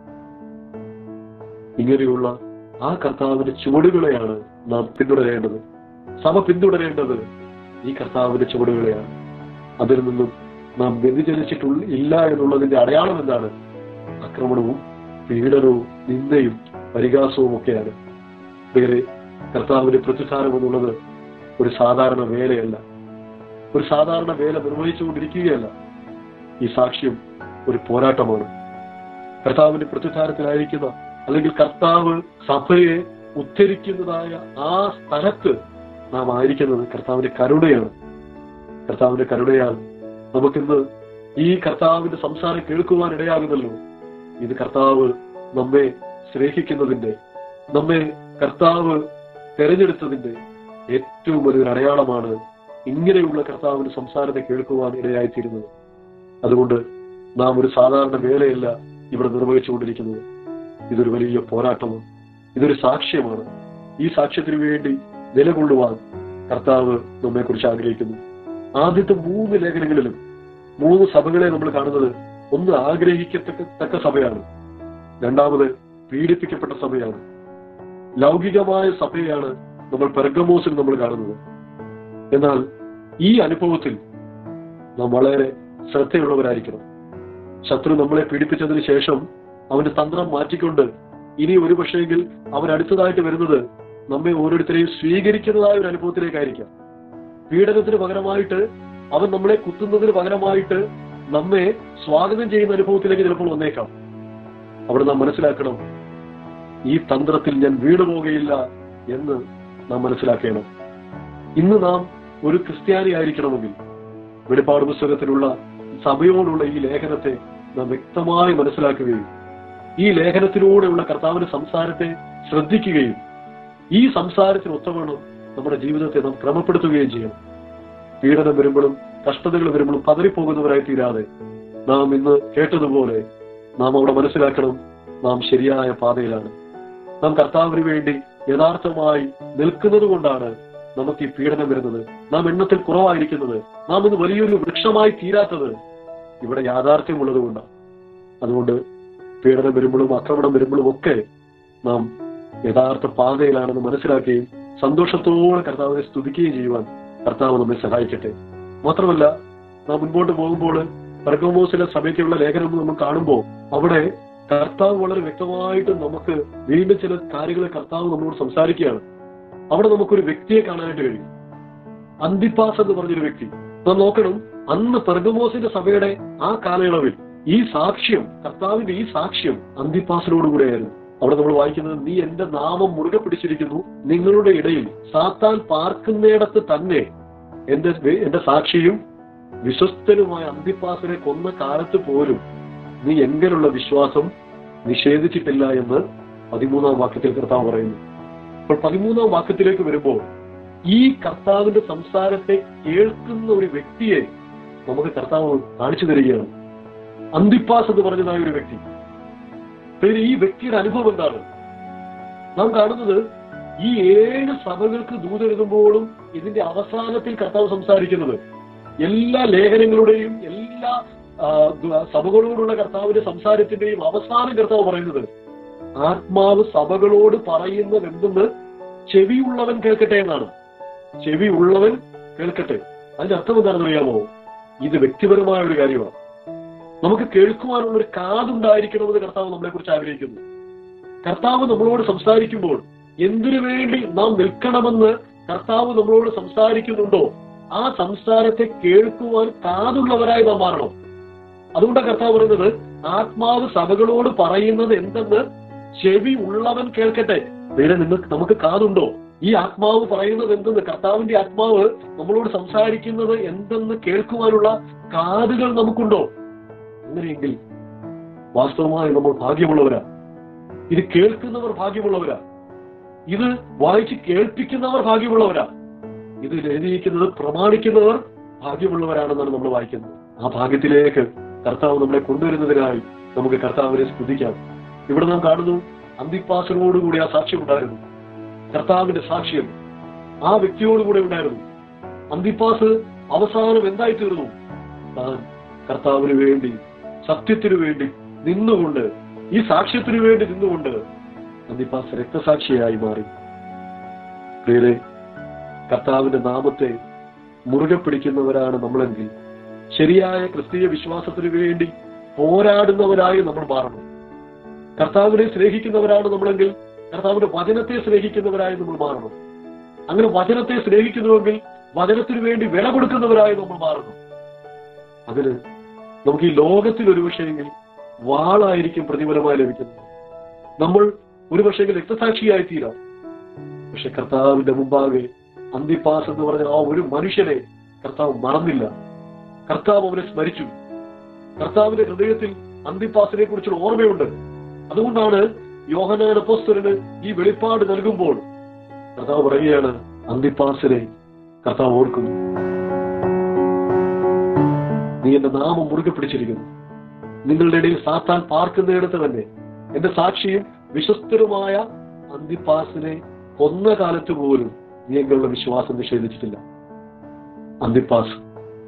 ഇങ്ങനെയുള്ള ആ കർത്താവിന്റെ ചുവടുകളെയാണ് നാം പിന്തുടരേണ്ടത് സഭ പിന്തുടരേണ്ടത് ഈ കർത്താവിന്റെ ചുവടുകളെയാണ് അതിൽ നിന്നും നാം വ്യതിചലിച്ചിട്ടുള്ള ഇല്ല എന്നുള്ളതിന്റെ അടയാളം എന്താണ് ആക്രമണവും പീഡനവും നിന്ദയും പരിഹാസവും ഒക്കെയാണ് പ്രിയരെ കർത്താവിന്റെ പ്രതിസാരം എന്നുള്ളത് ഒരു സാധാരണ വേലയല്ല ഒരു സാധാരണ വേല നിർവഹിച്ചുകൊണ്ടിരിക്കുകയല്ല ഈ സാക്ഷ്യം ഒരു പോരാട്ടമാണ് കർത്താവിന്റെ പ്രതിസാരത്തിലായിരിക്കുന്ന അല്ലെങ്കിൽ കർത്താവ് സഭയെ ഉദ്ധരിക്കുന്നതായ ആ സ്ഥലത്ത് നാം ആയിരിക്കുന്നത് കർത്താവിന്റെ കരുണയാണ് കർത്താവിന്റെ കരുണയാൽ നമുക്കിന്ന് ഈ കർത്താവിന്റെ സംസാരം കേൾക്കുവാൻ ഇടയാകുന്നല്ലോ ഇത് കർത്താവ് നമ്മെ സ്നേഹിക്കുന്നതിന്റെ നമ്മെ കർത്താവ് തെരഞ്ഞെടുത്തതിന്റെ ഏറ്റവും വലിയൊരു അടയാളമാണ് ഇങ്ങനെയുള്ള കർത്താവിന്റെ സംസാരത്തെ കേൾക്കുവാൻ ഇടയായിത്തീരുന്നത് അതുകൊണ്ട് നാം ഒരു സാധാരണ വേലയല്ല ഇവിടെ നിർവഹിച്ചുകൊണ്ടിരിക്കുന്നത് ഇതൊരു വലിയ പോരാട്ടമാണ് ഇതൊരു സാക്ഷ്യമാണ് ഈ സാക്ഷ്യത്തിന് വേണ്ടി നിലകൊള്ളുവാൻ കർത്താവ് നമ്മെക്കുറിച്ച് ആഗ്രഹിക്കുന്നു ആദ്യത്തെ മൂന്ന് ലേഖനങ്ങളിലും മൂന്ന് സഭകളെ നമ്മൾ കാണുന്നത് ഒന്ന് ആഗ്രഹിക്കത്തക്ക തക്ക സഭയാണ് രണ്ടാമത് പീഡിപ്പിക്കപ്പെട്ട സഭയാണ് ലൗകികമായ സഭയാണ് നമ്മൾ പെർഗമോസിൽ നമ്മൾ കാണുന്നത് എന്നാൽ ഈ അനുഭവത്തിൽ നാം വളരെ ശ്രദ്ധയുള്ളവരായിരിക്കണം ശത്രു നമ്മളെ പീഡിപ്പിച്ചതിന് ശേഷം അവന്റെ തന്ത്രം മാറ്റിക്കൊണ്ട് ഇനി ഒരു പക്ഷേങ്കിൽ അവൻ അടുത്തതായിട്ട് വരുന്നത് നമ്മെ ഓരോരുത്തരെയും സ്വീകരിക്കുന്നതായ ഒരു അനുഭവത്തിലേക്കായിരിക്കാം പീഡനത്തിന് പകരമായിട്ട് അവൻ നമ്മളെ കുത്തുന്നതിന് പകരമായിട്ട് നമ്മെ സ്വാഗതം ചെയ്യുന്ന അനുഭവത്തിലേക്ക് ചിലപ്പോൾ വന്നേക്കാം അവിടെ നാം മനസ്സിലാക്കണം ഈ തന്ത്രത്തിൽ ഞാൻ വീണുപോകുകയില്ല എന്ന് നാം മനസ്സിലാക്കണം ഇന്ന് നാം ഒരു ക്രിസ്ത്യാനി ആയിരിക്കണമെങ്കിൽ വെളിപ്പാട് പുസ്തകത്തിലുള്ള സഭയോടുള്ള ഈ ലേഖനത്തെ നാം വ്യക്തമായി മനസ്സിലാക്കുകയും ഈ ലേഖനത്തിലൂടെയുള്ള കർത്താവിന്റെ സംസാരത്തെ ശ്രദ്ധിക്കുകയും ഈ സംസാരത്തിന് ഒത്തവണ്ണം നമ്മുടെ ജീവിതത്തെ നാം ക്രമപ്പെടുത്തുകയും ചെയ്യണം പീഡനം വരുമ്പോഴും കഷ്ടതകൾ വരുമ്പോഴും പതറിപ്പോകുന്നവരായി തീരാതെ നാം ഇന്ന് കേട്ടതുപോലെ നാം അവിടെ മനസ്സിലാക്കണം നാം ശരിയായ പാതയിലാണ് നാം കർത്താവിന് വേണ്ടി യഥാർത്ഥമായി നിൽക്കുന്നത് കൊണ്ടാണ് നമുക്ക് ഈ പീഡനം വരുന്നത് നാം എണ്ണത്തിൽ കുറവായിരിക്കുന്നത് നാം ഇന്ന് വലിയൊരു വൃക്ഷമായി തീരാത്തത് ഇവിടെ യാഥാർത്ഥ്യമുള്ളത് കൊണ്ടാണ് അതുകൊണ്ട് പീഡനം വരുമ്പോഴും ആക്രമണം വരുമ്പോഴും ഒക്കെ നാം യഥാർത്ഥ പാതയിലാണെന്ന് മനസ്സിലാക്കുകയും സന്തോഷത്തോടെ കർത്താവിനെ സ്തുതിക്കുകയും ചെയ്യുവാൻ കർത്താവ് നമ്മെ സഹായിക്കട്ടെ മാത്രമല്ല നാം മുൻപോട്ട് പോകുമ്പോൾ പെർഗമോസിലെ സഭയ്ക്കുള്ള ലേഖനം നമ്മൾ കാണുമ്പോൾ അവിടെ കർത്താവ് വളരെ വ്യക്തമായിട്ട് നമുക്ക് വീണ്ടും ചില കാര്യങ്ങൾ കർത്താവ് നമ്മളോട് സംസാരിക്കുകയാണ് അവിടെ നമുക്കൊരു വ്യക്തിയെ കാണാനായിട്ട് കഴിയും അന്തിപ്പാസ് എന്ന് പറഞ്ഞൊരു വ്യക്തി നാം നോക്കണം അന്ന് പെർഗമോസിന്റെ സഭയുടെ ആ കാലയളവിൽ ഈ സാക്ഷ്യം കർത്താവിന്റെ ഈ സാക്ഷ്യം അന്തിപ്പാസിനോടുകൂടെയായിരുന്നു അവിടെ നമ്മൾ വായിക്കുന്നത് നീ എന്റെ നാമം മുറുകെ പിടിച്ചിരിക്കുന്നു നിങ്ങളുടെ ഇടയിൽ സാത്താൻ പാർക്കുന്നിടത്ത് തന്നെ എന്റെ എന്റെ സാക്ഷിയും വിശ്വസ്തനുമായ അന്തിപ്പാസിനെ കൊന്ന കാലത്ത് പോലും നീ എങ്കിലുള്ള വിശ്വാസം നിഷേധിച്ചിട്ടില്ല എന്ന് പതിമൂന്നാം വാക്യത്തിൽ കർത്താവ് പറയുന്നു അപ്പോൾ പതിമൂന്നാം വാക്യത്തിലേക്ക് വരുമ്പോൾ ഈ കർത്താവിന്റെ സംസാരത്തെ കേൾക്കുന്ന ഒരു വ്യക്തിയെ നമുക്ക് കർത്താവ് കാണിച്ചു തരികയാണ് അന്തിപ്പാസ് എന്ന് പറഞ്ഞതായ ഒരു വ്യക്തി പിന്നെ ഈ വ്യക്തിയുടെ അനുഭവം എന്താണ് നാം കാണുന്നത് ഈ ഏഴ് സഭകൾക്ക് ദൂതെഴുതുമ്പോഴും ഇതിന്റെ അവസാനത്തിൽ കർത്താവ് സംസാരിക്കുന്നത് എല്ലാ ലേഖനങ്ങളുടെയും എല്ലാ ആ, ദ- സഭകളോടുള്ള കർത്താവിന്റെ സംസാരത്തിന്റെയും അവസാനം കർത്താവ് പറയുന്നത് ആത്മാവ് സഭകളോട് പറയുന്നത് എന്തെന്ന് ചെവിയുള്ളവൻ കേൾക്കട്ടെ എന്നാണ് ചെവി ഉള്ളവൻ കേൾക്കട്ടെ അതിന്റെ അർത്ഥം എന്താണെന്ന് അറിയാമോ ഇത് വ്യക്തിപരമായ ഒരു കാര്യമാണ് നമുക്ക് കേൾക്കുവാനുള്ള ഒരു കാതുണ്ടായിരിക്കണമെന്ന് കർത്താവ് നമ്മളെ കുറിച്ച് ആഗ്രഹിക്കുന്നു കർത്താവ് നമ്മളോട് സംസാരിക്കുമ്പോൾ എന്തിനു വേണ്ടി നാം നിൽക്കണമെന്ന് കർത്താവ് നമ്മളോട് സംസാരിക്കുന്നുണ്ടോ ആ സംസാരത്തെ കേൾക്കുവാൻ കാതുള്ളവരായി നാം മാറണം അതുകൊണ്ടാണ് കർത്താവ് പറയുന്നത് ആത്മാവ് സഭകളോട് പറയുന്നത് എന്തെന്ന് ചെവി ഉള്ളവൻ കേൾക്കട്ടെ വേറെ നിങ്ങൾക്ക് നമുക്ക് കാതുണ്ടോ ഈ ആത്മാവ് പറയുന്നത് എന്തെന്ന് കർത്താവിന്റെ ആത്മാവ് നമ്മളോട് സംസാരിക്കുന്നത് എന്തെന്ന് കേൾക്കുവാനുള്ള കാതുകൾ നമുക്കുണ്ടോ അങ്ങനെയെങ്കിൽ വാസ്തവമായി നമ്മൾ ഭാഗ്യമുള്ളവരാ ഇത് കേൾക്കുന്നവർ ഭാഗ്യമുള്ളവരാ ഇത് വായിച്ച് കേൾപ്പിക്കുന്നവർ ഭാഗ്യമുള്ളവരാ ഇതിൽ എഴുതിയിരിക്കുന്നത് പ്രമാണിക്കുന്നവർ ഭാഗ്യമുള്ളവരാണെന്നാണ് നമ്മൾ വായിക്കുന്നത് ആ ഭാഗ്യത്തിലേക്ക് കർത്താവ് നമ്മളെ കൊണ്ടുവരുന്നതിനായി നമുക്ക് കർത്താവിനെ സ്തുതിക്കാം ഇവിടെ നാം കാണുന്നു അന്തിപ്പാസനോടുകൂടി ആ സാക്ഷ്യം ഉണ്ടായിരുന്നു കർത്താവിന്റെ സാക്ഷ്യം ആ വ്യക്തിയോടുകൂടെ ഉണ്ടായിരുന്നു അന്തിപ്പാസ് അവസാനം എന്തായി തീർന്നു താൻ കർത്താവിന് വേണ്ടി സത്യത്തിനു വേണ്ടി നിന്നുകൊണ്ട് ഈ സാക്ഷ്യത്തിനു വേണ്ടി നിന്നുകൊണ്ട് അന്തിപ്പാസ് രക്തസാക്ഷിയായി മാറി പ്രിയരെ കർത്താവിന്റെ നാമത്തെ മുറുകെ പിടിക്കുന്നവരാണ് നമ്മളെങ്കിൽ ശരിയായ ക്രിസ്തീയ വിശ്വാസത്തിനു വേണ്ടി പോരാടുന്നവരായി നമ്മൾ മാറണം കർത്താവിനെ സ്നേഹിക്കുന്നവരാണ് നമ്മളെങ്കിൽ കർത്താവിന്റെ വചനത്തെ സ്നേഹിക്കുന്നവരായി നമ്മൾ മാറണം അങ്ങനെ വചനത്തെ സ്നേഹിക്കുന്നുവെങ്കിൽ വചനത്തിനു വേണ്ടി വില കൊടുക്കുന്നവരായി നമ്മൾ മാറണം അതിന് നമുക്ക് ഈ ലോകത്തിൽ ഒരു പക്ഷേങ്കിൽ വാളായിരിക്കും പ്രതിഫലമായി ലഭിക്കുന്നത് നമ്മൾ ഒരു പക്ഷേങ്കിൽ രക്തസാക്ഷിയായി തീരാം പക്ഷെ കർത്താവിന്റെ മുമ്പാകെ അന്തിപ്പാസ് എന്ന് പറഞ്ഞ ആ ഒരു മനുഷ്യനെ കർത്താവ് മറന്നില്ല കർത്താവ് അവനെ സ്മരിച്ചു കർത്താവിന്റെ ഹൃദയത്തിൽ അന്തിപ്പാസിനെ കുറിച്ചുള്ള ഓർമ്മയുണ്ട് അതുകൊണ്ടാണ് യോഹനാൻ അപ്പോസ്തലന് ഈ വെളിപ്പാട് നൽകുമ്പോൾ കർത്താവ് പറയുകയാണ് അന്തിപ്പാസിനെ കർത്താവ് ഓർക്കുന്നു നീ എന്റെ നാമം മുറുകെ പിടിച്ചിരിക്കുന്നു നിങ്ങളുടെ ഇടയിൽ സാത്താൻ പാർക്കുന്നിടത്ത് തന്നെ എന്റെ സാക്ഷിയും വിശ്വസ്തരുമായ അന്തിപ്പാസിനെ കൊന്ന കാലത്ത് പോലും നീ എങ്ങളുടെ വിശ്വാസം നിഷേധിച്ചിട്ടില്ല അന്തിപ്പാസ്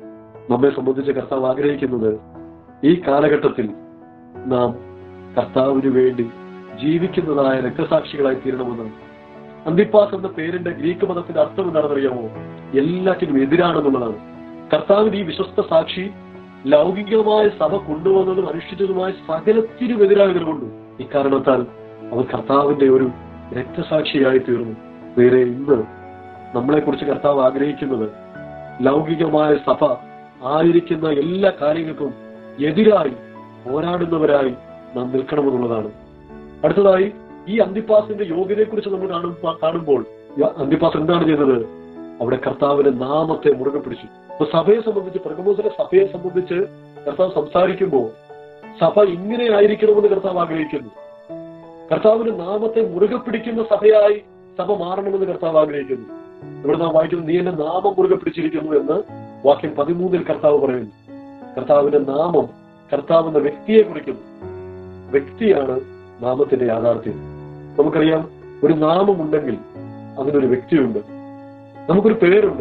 നമ്മെ സംബന്ധിച്ച് കർത്താവ് ആഗ്രഹിക്കുന്നത് ഈ കാലഘട്ടത്തിൽ നാം കർത്താവിന് വേണ്ടി ജീവിക്കുന്നതായ രക്തസാക്ഷികളായി തീരണമെന്നാണ് അന്തിപ്പാസ് എന്ന പേരിന്റെ ഗ്രീക്ക് മതത്തിന്റെ അർത്ഥം എന്താണെന്ന് അറിയാമോ എല്ലാറ്റിനും എതിരാണെന്നുള്ളതാണ് കർത്താവിന് ഈ വിശ്വസ്ത സാക്ഷി ലൗകികമായ സഭ കൊണ്ടുവന്നതും അനുഷ്ഠിച്ചതുമായ സകലത്തിനും എതിരായി നിലകൊണ്ടു ഇക്കാരണത്താൽ അവൻ കർത്താവിന്റെ ഒരു രക്തസാക്ഷിയായി തീർന്നു വേറെ ഇന്ന് നമ്മളെ കുറിച്ച് കർത്താവ് ആഗ്രഹിക്കുന്നത് ലൗകികമായ സഭ ആയിരിക്കുന്ന എല്ലാ കാര്യങ്ങൾക്കും എതിരായി പോരാടുന്നവരായി നാം നിൽക്കണമെന്നുള്ളതാണ് അടുത്തതായി ഈ അന്തിപ്പാസിന്റെ യോഗ്യതയെക്കുറിച്ച് നമ്മൾ കാണും കാണുമ്പോൾ ഈ അന്തിപ്പാസ് എന്താണ് ചെയ്തത് അവിടെ കർത്താവിന്റെ നാമത്തെ മുറുകെ പിടിച്ചു അപ്പൊ സഭയെ സംബന്ധിച്ച് പ്രഗമോസിലെ സഭയെ സംബന്ധിച്ച് കർത്താവ് സംസാരിക്കുമ്പോൾ സഭ ഇങ്ങനെ ആയിരിക്കണമെന്ന് കർത്താവ് ആഗ്രഹിക്കുന്നു കർത്താവിന്റെ നാമത്തെ മുറുകെ പിടിക്കുന്ന സഭയായി സഭ മാറണമെന്ന് കർത്താവ് ആഗ്രഹിക്കുന്നു ഇവിടെ നാം വായിക്കുന്നു നീ എന്റെ നാമം മുറുകെ പിടിച്ചിരിക്കുന്നു എന്ന് വാക്യം പതിമൂന്നിൽ കർത്താവ് പറയുന്നു കർത്താവിന്റെ നാമം കർത്താവ് എന്ന വ്യക്തിയെ കുറിക്കുന്നു വ്യക്തിയാണ് നാമത്തിന്റെ യാഥാർത്ഥ്യം നമുക്കറിയാം ഒരു നാമമുണ്ടെങ്കിൽ അതിനൊരു വ്യക്തിയുണ്ട് നമുക്കൊരു പേരുണ്ട്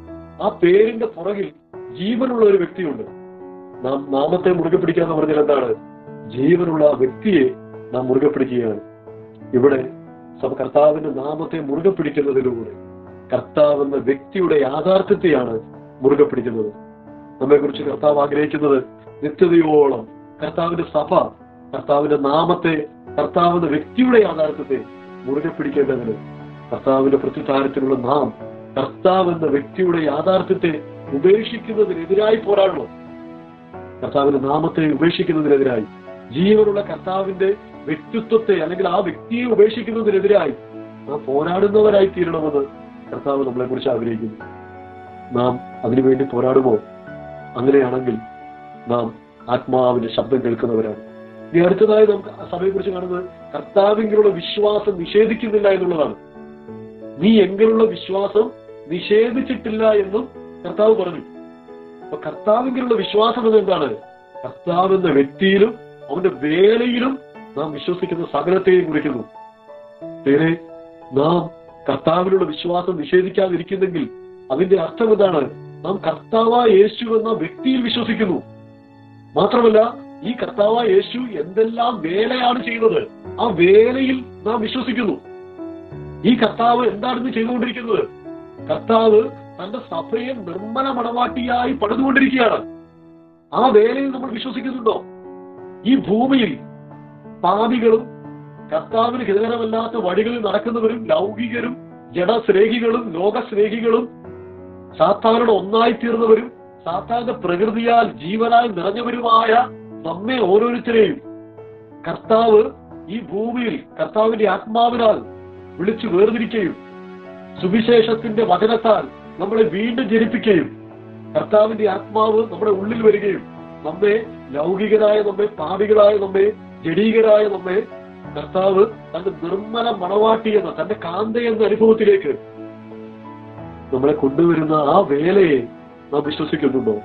ആ പേരിന്റെ പുറകിൽ ജീവനുള്ള ഒരു വ്യക്തിയുണ്ട് നാം നാമത്തെ മുറുകെ പിടിക്കാന്ന് പറഞ്ഞാൽ എന്താണ് ജീവനുള്ള ആ വ്യക്തിയെ നാം മുറുകെ പിടിക്കുകയാണ് ഇവിടെ സഭ കർത്താവിന്റെ നാമത്തെ മുറുകെ പിടിക്കുന്നതിലൂടെ കർത്താവ് എന്ന വ്യക്തിയുടെ യാഥാർത്ഥ്യത്തെയാണ് മുറുകെ പിടിക്കുന്നത് നമ്മെ കുറിച്ച് കർത്താവ് ആഗ്രഹിക്കുന്നത് നിത്യതയോളം കർത്താവിന്റെ സഭ കർത്താവിന്റെ നാമത്തെ കർത്താവിന്റെ വ്യക്തിയുടെ യാഥാർത്ഥ്യത്തെ മുറുകെ പിടിക്കേണ്ടതിന് കർത്താവിന്റെ പ്രത്യുത്താരത്തിലുള്ള നാം കർത്താവ് എന്ന വ്യക്തിയുടെ യാഥാർത്ഥ്യത്തെ ഉപേക്ഷിക്കുന്നതിനെതിരായി പോരാടണം കർത്താവിന്റെ നാമത്തെ ഉപേക്ഷിക്കുന്നതിനെതിരായി ജീവനുള്ള കർത്താവിന്റെ വ്യക്തിത്വത്തെ അല്ലെങ്കിൽ ആ വ്യക്തിയെ ഉപേക്ഷിക്കുന്നതിനെതിരായി നാം പോരാടുന്നവരായി തീരണമെന്ന് കർത്താവ് നമ്മളെ കുറിച്ച് ആഗ്രഹിക്കുന്നു നാം അതിനുവേണ്ടി പോരാടുമോ അങ്ങനെയാണെങ്കിൽ നാം ആത്മാവിന്റെ ശബ്ദം കേൾക്കുന്നവരാണ് ഇനി അടുത്തതായി നമുക്ക് സഭയെ കുറിച്ച് കാണുന്നത് കർത്താവിലുള്ള വിശ്വാസം നിഷേധിക്കുന്നില്ല എന്നുള്ളതാണ് നീ എങ്കിലുള്ള വിശ്വാസം നിഷേധിച്ചിട്ടില്ല എന്നും കർത്താവ് പറഞ്ഞു അപ്പൊ കർത്താവിലുള്ള വിശ്വാസം എന്നത് എന്താണ് കർത്താവ് എന്ന വ്യക്തിയിലും അവന്റെ വേലയിലും നാം വിശ്വസിക്കുന്ന സകലത്തെയും കുറിക്കുന്നു പേരെ നാം കർത്താവിലുള്ള വിശ്വാസം നിഷേധിക്കാതിരിക്കുന്നെങ്കിൽ അതിന്റെ അർത്ഥം എന്താണ് നാം കർത്താവായ യേശു എന്ന വ്യക്തിയിൽ വിശ്വസിക്കുന്നു മാത്രമല്ല ഈ കർത്താവായ യേശു എന്തെല്ലാം വേലയാണ് ചെയ്യുന്നത് ആ വേലയിൽ നാം വിശ്വസിക്കുന്നു ഈ കർത്താവ് എന്താണെന്ന് ചെയ്തുകൊണ്ടിരിക്കുന്നത് കർത്താവ് തന്റെ സഭയെ നിർമ്മല മണവാട്ടിയായി പണിതുകൊണ്ടിരിക്കുകയാണ് ആ വേലയിൽ നമ്മൾ വിശ്വസിക്കുന്നുണ്ടോ ഈ ഭൂമിയിൽ പാപികളും കർത്താവിന് ഹിതകരമല്ലാത്ത വഴികളിൽ നടക്കുന്നവരും ലൗകികരും ജഡസ്നേഹികളും ലോകസ്നേഹികളും സാത്താനുടെ ഒന്നായി തീർന്നവരും സാത്താന്റെ പ്രകൃതിയാൽ ജീവനായി നിറഞ്ഞവരുമായ നമ്മെ ഓരോരുത്തരെയും കർത്താവ് ഈ ഭൂമിയിൽ കർത്താവിന്റെ ആത്മാവിനാൽ വിളിച്ചു വേർതിരിക്കുകയും സുവിശേഷത്തിന്റെ വചനത്താൽ നമ്മളെ വീണ്ടും ജനിപ്പിക്കുകയും കർത്താവിന്റെ ആത്മാവ് നമ്മുടെ ഉള്ളിൽ വരികയും നമ്മെ ലൗകികരായ നമ്മെ പാപികളായ നമ്മെ ജഡീകരായ നമ്മെ കർത്താവ് തന്റെ നിർമ്മല മണവാട്ടി എന്ന തന്റെ കാന്ത എന്ന അനുഭവത്തിലേക്ക് നമ്മളെ കൊണ്ടുവരുന്ന ആ വേലയെ നാം വിശ്വസിക്കുന്നുണ്ടോ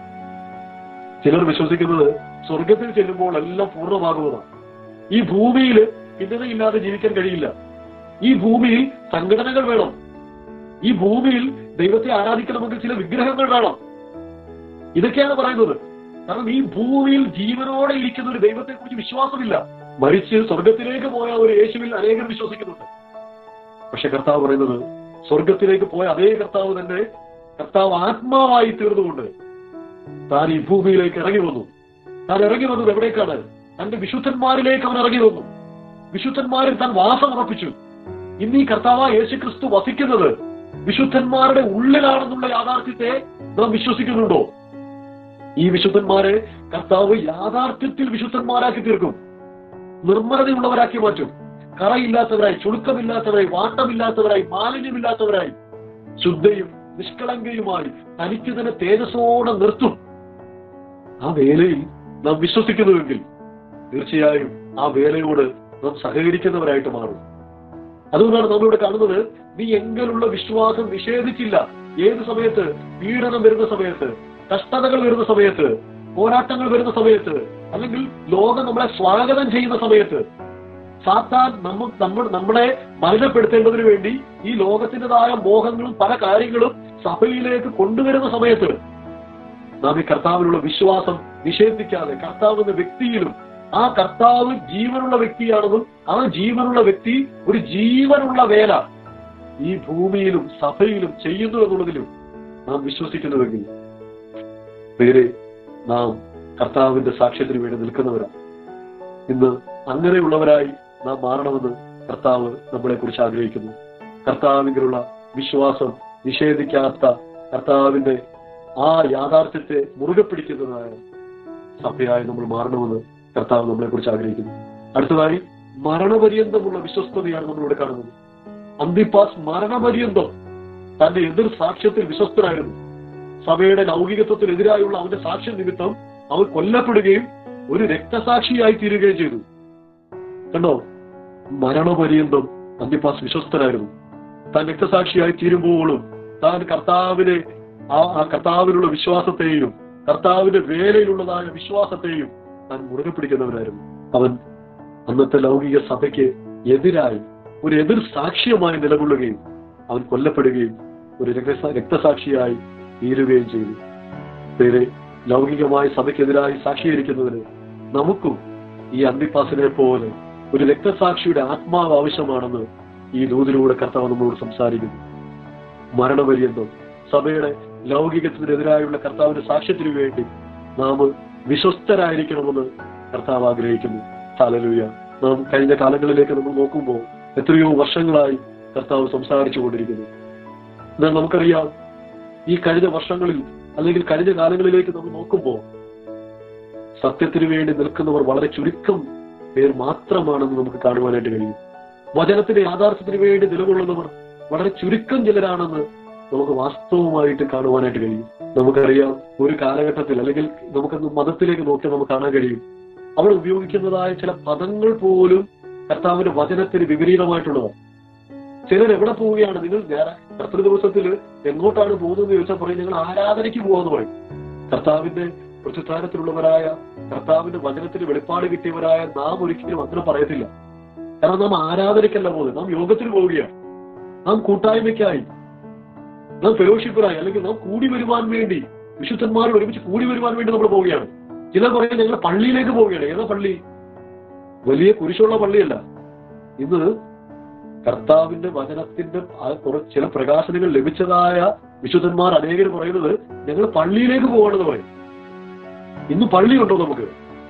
ചിലർ വിശ്വസിക്കുന്നത് സ്വർഗത്തിൽ ചെല്ലുമ്പോൾ എല്ലാം പൂർണ്ണമാകുന്നതാണ് ഈ ഭൂമിയിൽ ഭിന്നതയില്ലാതെ ജീവിക്കാൻ കഴിയില്ല ഈ ഭൂമിയിൽ സംഘടനകൾ വേണം ഈ ഭൂമിയിൽ ദൈവത്തെ ആരാധിക്കണമെങ്കിൽ ചില വിഗ്രഹങ്ങൾ വേണം ഇതൊക്കെയാണ് പറയുന്നത് കാരണം ഈ ഭൂമിയിൽ ജീവനോടെ ഇരിക്കുന്ന ഒരു ദൈവത്തെ കുറിച്ച് വിശ്വാസമില്ല മരിച്ച് സ്വർഗത്തിലേക്ക് പോയ ഒരു യേശുവിൽ അനേകർ വിശ്വസിക്കുന്നുണ്ട് പക്ഷെ കർത്താവ് പറയുന്നത് സ്വർഗത്തിലേക്ക് പോയ അതേ കർത്താവ് തന്നെ കർത്താവ് ആത്മാവായി തീർന്നുകൊണ്ട് താൻ ഈ ഭൂമിയിലേക്ക് ഇറങ്ങി വന്നു താൻ ഇറങ്ങി വന്നത് എവിടേക്കാണ് തന്റെ വിശുദ്ധന്മാരിലേക്ക് അവൻ ഇറങ്ങി വന്നു വിശുദ്ധന്മാരിൽ താൻ വാസം ഉറപ്പിച്ചു ഇന്ന് ഈ കർത്താവ് യേശു ക്രിസ്തു വസിക്കുന്നത് വിശുദ്ധന്മാരുടെ ഉള്ളിലാണെന്നുള്ള യാഥാർത്ഥ്യത്തെ നാം വിശ്വസിക്കുന്നുണ്ടോ ഈ വിശുദ്ധന്മാരെ കർത്താവ് യാഥാർത്ഥ്യത്തിൽ വിശുദ്ധന്മാരാക്കി തീർക്കും നിർമ്മലതയുള്ളവരാക്കി മാറ്റും കറയില്ലാത്തവരായി ചുളുക്കമില്ലാത്തവരായി വാട്ടമില്ലാത്തവരായി മാലിന്യമില്ലാത്തവരായി ശുദ്ധയും നിഷ്കളങ്കയുമായി തനിക്ക് തന്നെ തേജസ്സോടെ നിർത്തും ആ വേലയിൽ നാം വിശ്വസിക്കുന്നുവെങ്കിൽ തീർച്ചയായും ആ വേലയോട് നാം സഹകരിക്കുന്നവരായിട്ട് മാറും അതുകൊണ്ടാണ് നമ്മളിവിടെ കാണുന്നത് നീ എങ്കിലുള്ള വിശ്വാസം നിഷേധിച്ചില്ല ഏത് സമയത്ത് പീഡനം വരുന്ന സമയത്ത് കഷ്ടതകൾ വരുന്ന സമയത്ത് പോരാട്ടങ്ങൾ വരുന്ന സമയത്ത് അല്ലെങ്കിൽ ലോകം നമ്മളെ സ്വാഗതം ചെയ്യുന്ന സമയത്ത് സാത്താൻ നമ്മ നമ്മൾ നമ്മളെ മലിനപ്പെടുത്തേണ്ടതിന് വേണ്ടി ഈ ലോകത്തിൻ്റെതായ മോഹങ്ങളും പല കാര്യങ്ങളും സഭയിലേക്ക് കൊണ്ടുവരുന്ന സമയത്ത് നാം ഈ കർത്താവിനുള്ള വിശ്വാസം നിഷേധിക്കാതെ കർത്താവ് എന്ന വ്യക്തിയിലും ആ കർത്താവ് ജീവനുള്ള വ്യക്തിയാണെന്നും ആ ജീവനുള്ള വ്യക്തി ഒരു ജീവനുള്ള വേല ഈ ഭൂമിയിലും സഭയിലും ചെയ്യുന്നു എന്നുള്ളതിലും നാം വിശ്വസിക്കുന്നുവെങ്കിൽ പേരെ നാം കർത്താവിന്റെ സാക്ഷ്യത്തിന് വേണ്ടി നിൽക്കുന്നവരാണ് ഇന്ന് അങ്ങനെയുള്ളവരായി നാം മാറണമെന്ന് കർത്താവ് നമ്മളെ കുറിച്ച് ആഗ്രഹിക്കുന്നു കർത്താവിലുള്ള വിശ്വാസം നിഷേധിക്കാത്ത കർത്താവിന്റെ ആ യാഥാർത്ഥ്യത്തെ മുറുകെ പിടിക്കുന്നതായ സഭയായി നമ്മൾ മാറണമെന്ന് കർത്താവ് നമ്മളെ കുറിച്ച് ആഗ്രഹിക്കുന്നു അടുത്തതായി മരണപര്യന്തമുള്ള വിശ്വസ്തതയാണ് നമ്മളിവിടെ കാണുന്നത് അന്തിപ്പാസ് മരണപര്യന്തം തന്റെ എതിർ സാക്ഷ്യത്തിൽ വിശ്വസ്തനായിരുന്നു സഭയുടെ ലൗകികത്വത്തിനെതിരായുള്ള അവന്റെ സാക്ഷ്യ നിമിത്തം അവൻ കൊല്ലപ്പെടുകയും ഒരു രക്തസാക്ഷിയായി തീരുകയും ചെയ്തു കണ്ടോ മരണപര്യന്തം അന്തിപ്പാസ് വിശ്വസ്തനായിരുന്നു താൻ രക്തസാക്ഷിയായി തീരുമ്പോഴും താൻ കർത്താവിനെ ആ ആ കർത്താവിനുള്ള വിശ്വാസത്തെയും കർത്താവിന്റെ വേലയിലുള്ളതായ വിശ്വാസത്തെയും താൻ മുറുകെ പിടിക്കുന്നവരായിരുന്നു അവൻ അന്നത്തെ ലൗകിക സഭയ്ക്ക് എതിരായി ഒരു എതിർ സാക്ഷ്യമായി നിലകൊള്ളുകയും അവൻ കൊല്ലപ്പെടുകയും ഒരു രക്തസാ- രക്തസാക്ഷിയായി തീരുകയും ചെയ്തു പേരെ ലൗകികമായ സഭയ്ക്കെതിരായി സാക്ഷീകരിക്കുന്നതിന് നമുക്കും ഈ അന്തിപ്പാസിനെ പോലെ ഒരു രക്തസാക്ഷിയുടെ ആത്മാവ് ആവശ്യമാണെന്ന് ഈ ദൂതിലൂടെ കർത്താവ് നമ്മളോട് സംസാരിക്കുന്നു മരണപര്യന്തം സഭയുടെ ലൗകികത്തിനെതിരായുള്ള കർത്താവിന്റെ സാക്ഷ്യത്തിനു വേണ്ടി നാം വിശ്വസ്തരായിരിക്കണമെന്ന് കർത്താവ് ആഗ്രഹിക്കുന്നു ഹാലലൂയ നാം കഴിഞ്ഞ കാലങ്ങളിലേക്ക് നമ്മൾ നോക്കുമ്പോൾ എത്രയോ വർഷങ്ങളായി കർത്താവ് സംസാരിച്ചു കൊണ്ടിരിക്കുന്നു എന്നാൽ നമുക്കറിയാം ഈ കഴിഞ്ഞ വർഷങ്ങളിൽ അല്ലെങ്കിൽ കഴിഞ്ഞ കാലങ്ങളിലേക്ക് നമ്മൾ നോക്കുമ്പോൾ സത്യത്തിനു വേണ്ടി നിൽക്കുന്നവർ വളരെ ചുരുക്കം പേർ മാത്രമാണെന്ന് നമുക്ക് കാണുവാനായിട്ട് കഴിയും വചനത്തിന്റെ യാഥാർത്ഥ്യത്തിന് വേണ്ടി നിലകൊള്ളുന്നവർ വളരെ ചുരുക്കം ചിലരാണെന്ന് നമുക്ക് വാസ്തവമായിട്ട് കാണുവാനായിട്ട് കഴിയും നമുക്കറിയാം ഒരു കാലഘട്ടത്തിൽ അല്ലെങ്കിൽ നമുക്കൊന്ന് മതത്തിലേക്ക് നോക്കിയാൽ നമുക്ക് കാണാൻ കഴിയും അവിടെ ഉപയോഗിക്കുന്നതായ ചില പദങ്ങൾ പോലും കർത്താവിന്റെ വചനത്തിന് വിപരീതമായിട്ടുള്ളതാണ് ചിലർ എവിടെ പോവുകയാണ് നിങ്ങൾ ഞായറ- കർത്തൃ ദിവസത്തിൽ എങ്ങോട്ടാണ് പോകുന്നത് ചോദിച്ചാൽ പറയും ഞങ്ങൾ ആരാധനയ്ക്ക് പോകുമെന്ന് പറയും കർത്താവിന്റെ പ്രത്യുത്താരത്തിലുള്ളവരായ കർത്താവിന്റെ വചനത്തിന് വെളിപ്പാട് കിട്ടിയവരായ നാം ഒരിക്കലും അങ്ങനെ പറയത്തില്ല കാരണം നാം ആരാധനയ്ക്കല്ല പോകുന്നത് നാം യോഗത്തിന് പോവുകയാണ് നാം കൂട്ടായ്മയ്ക്കായി നാം ഫെലോഷിപ്പിനായി അല്ലെങ്കിൽ നാം കൂടി വരുവാൻ വേണ്ടി വിശുദ്ധന്മാരോട് ഒരുമിച്ച് കൂടി വരുവാൻ വേണ്ടി നമ്മൾ പോവുകയാണ് ചിലർ പറയാം ഞങ്ങൾ പള്ളിയിലേക്ക് പോവുകയാണ് ഏതാ പള്ളി വലിയ കുരിശുള്ള പള്ളിയല്ല ഇന്ന് കർത്താവിന്റെ വചനത്തിന്റെ ആ കുറ- ചില പ്രകാശനങ്ങൾ ലഭിച്ചതായ വിശുദ്ധന്മാർ അനേകർ പറയുന്നത് ഞങ്ങൾ പള്ളിയിലേക്ക് പോകണമെന്ന് പറയും ഇന്ന് പള്ളിയുണ്ടോ നമുക്ക്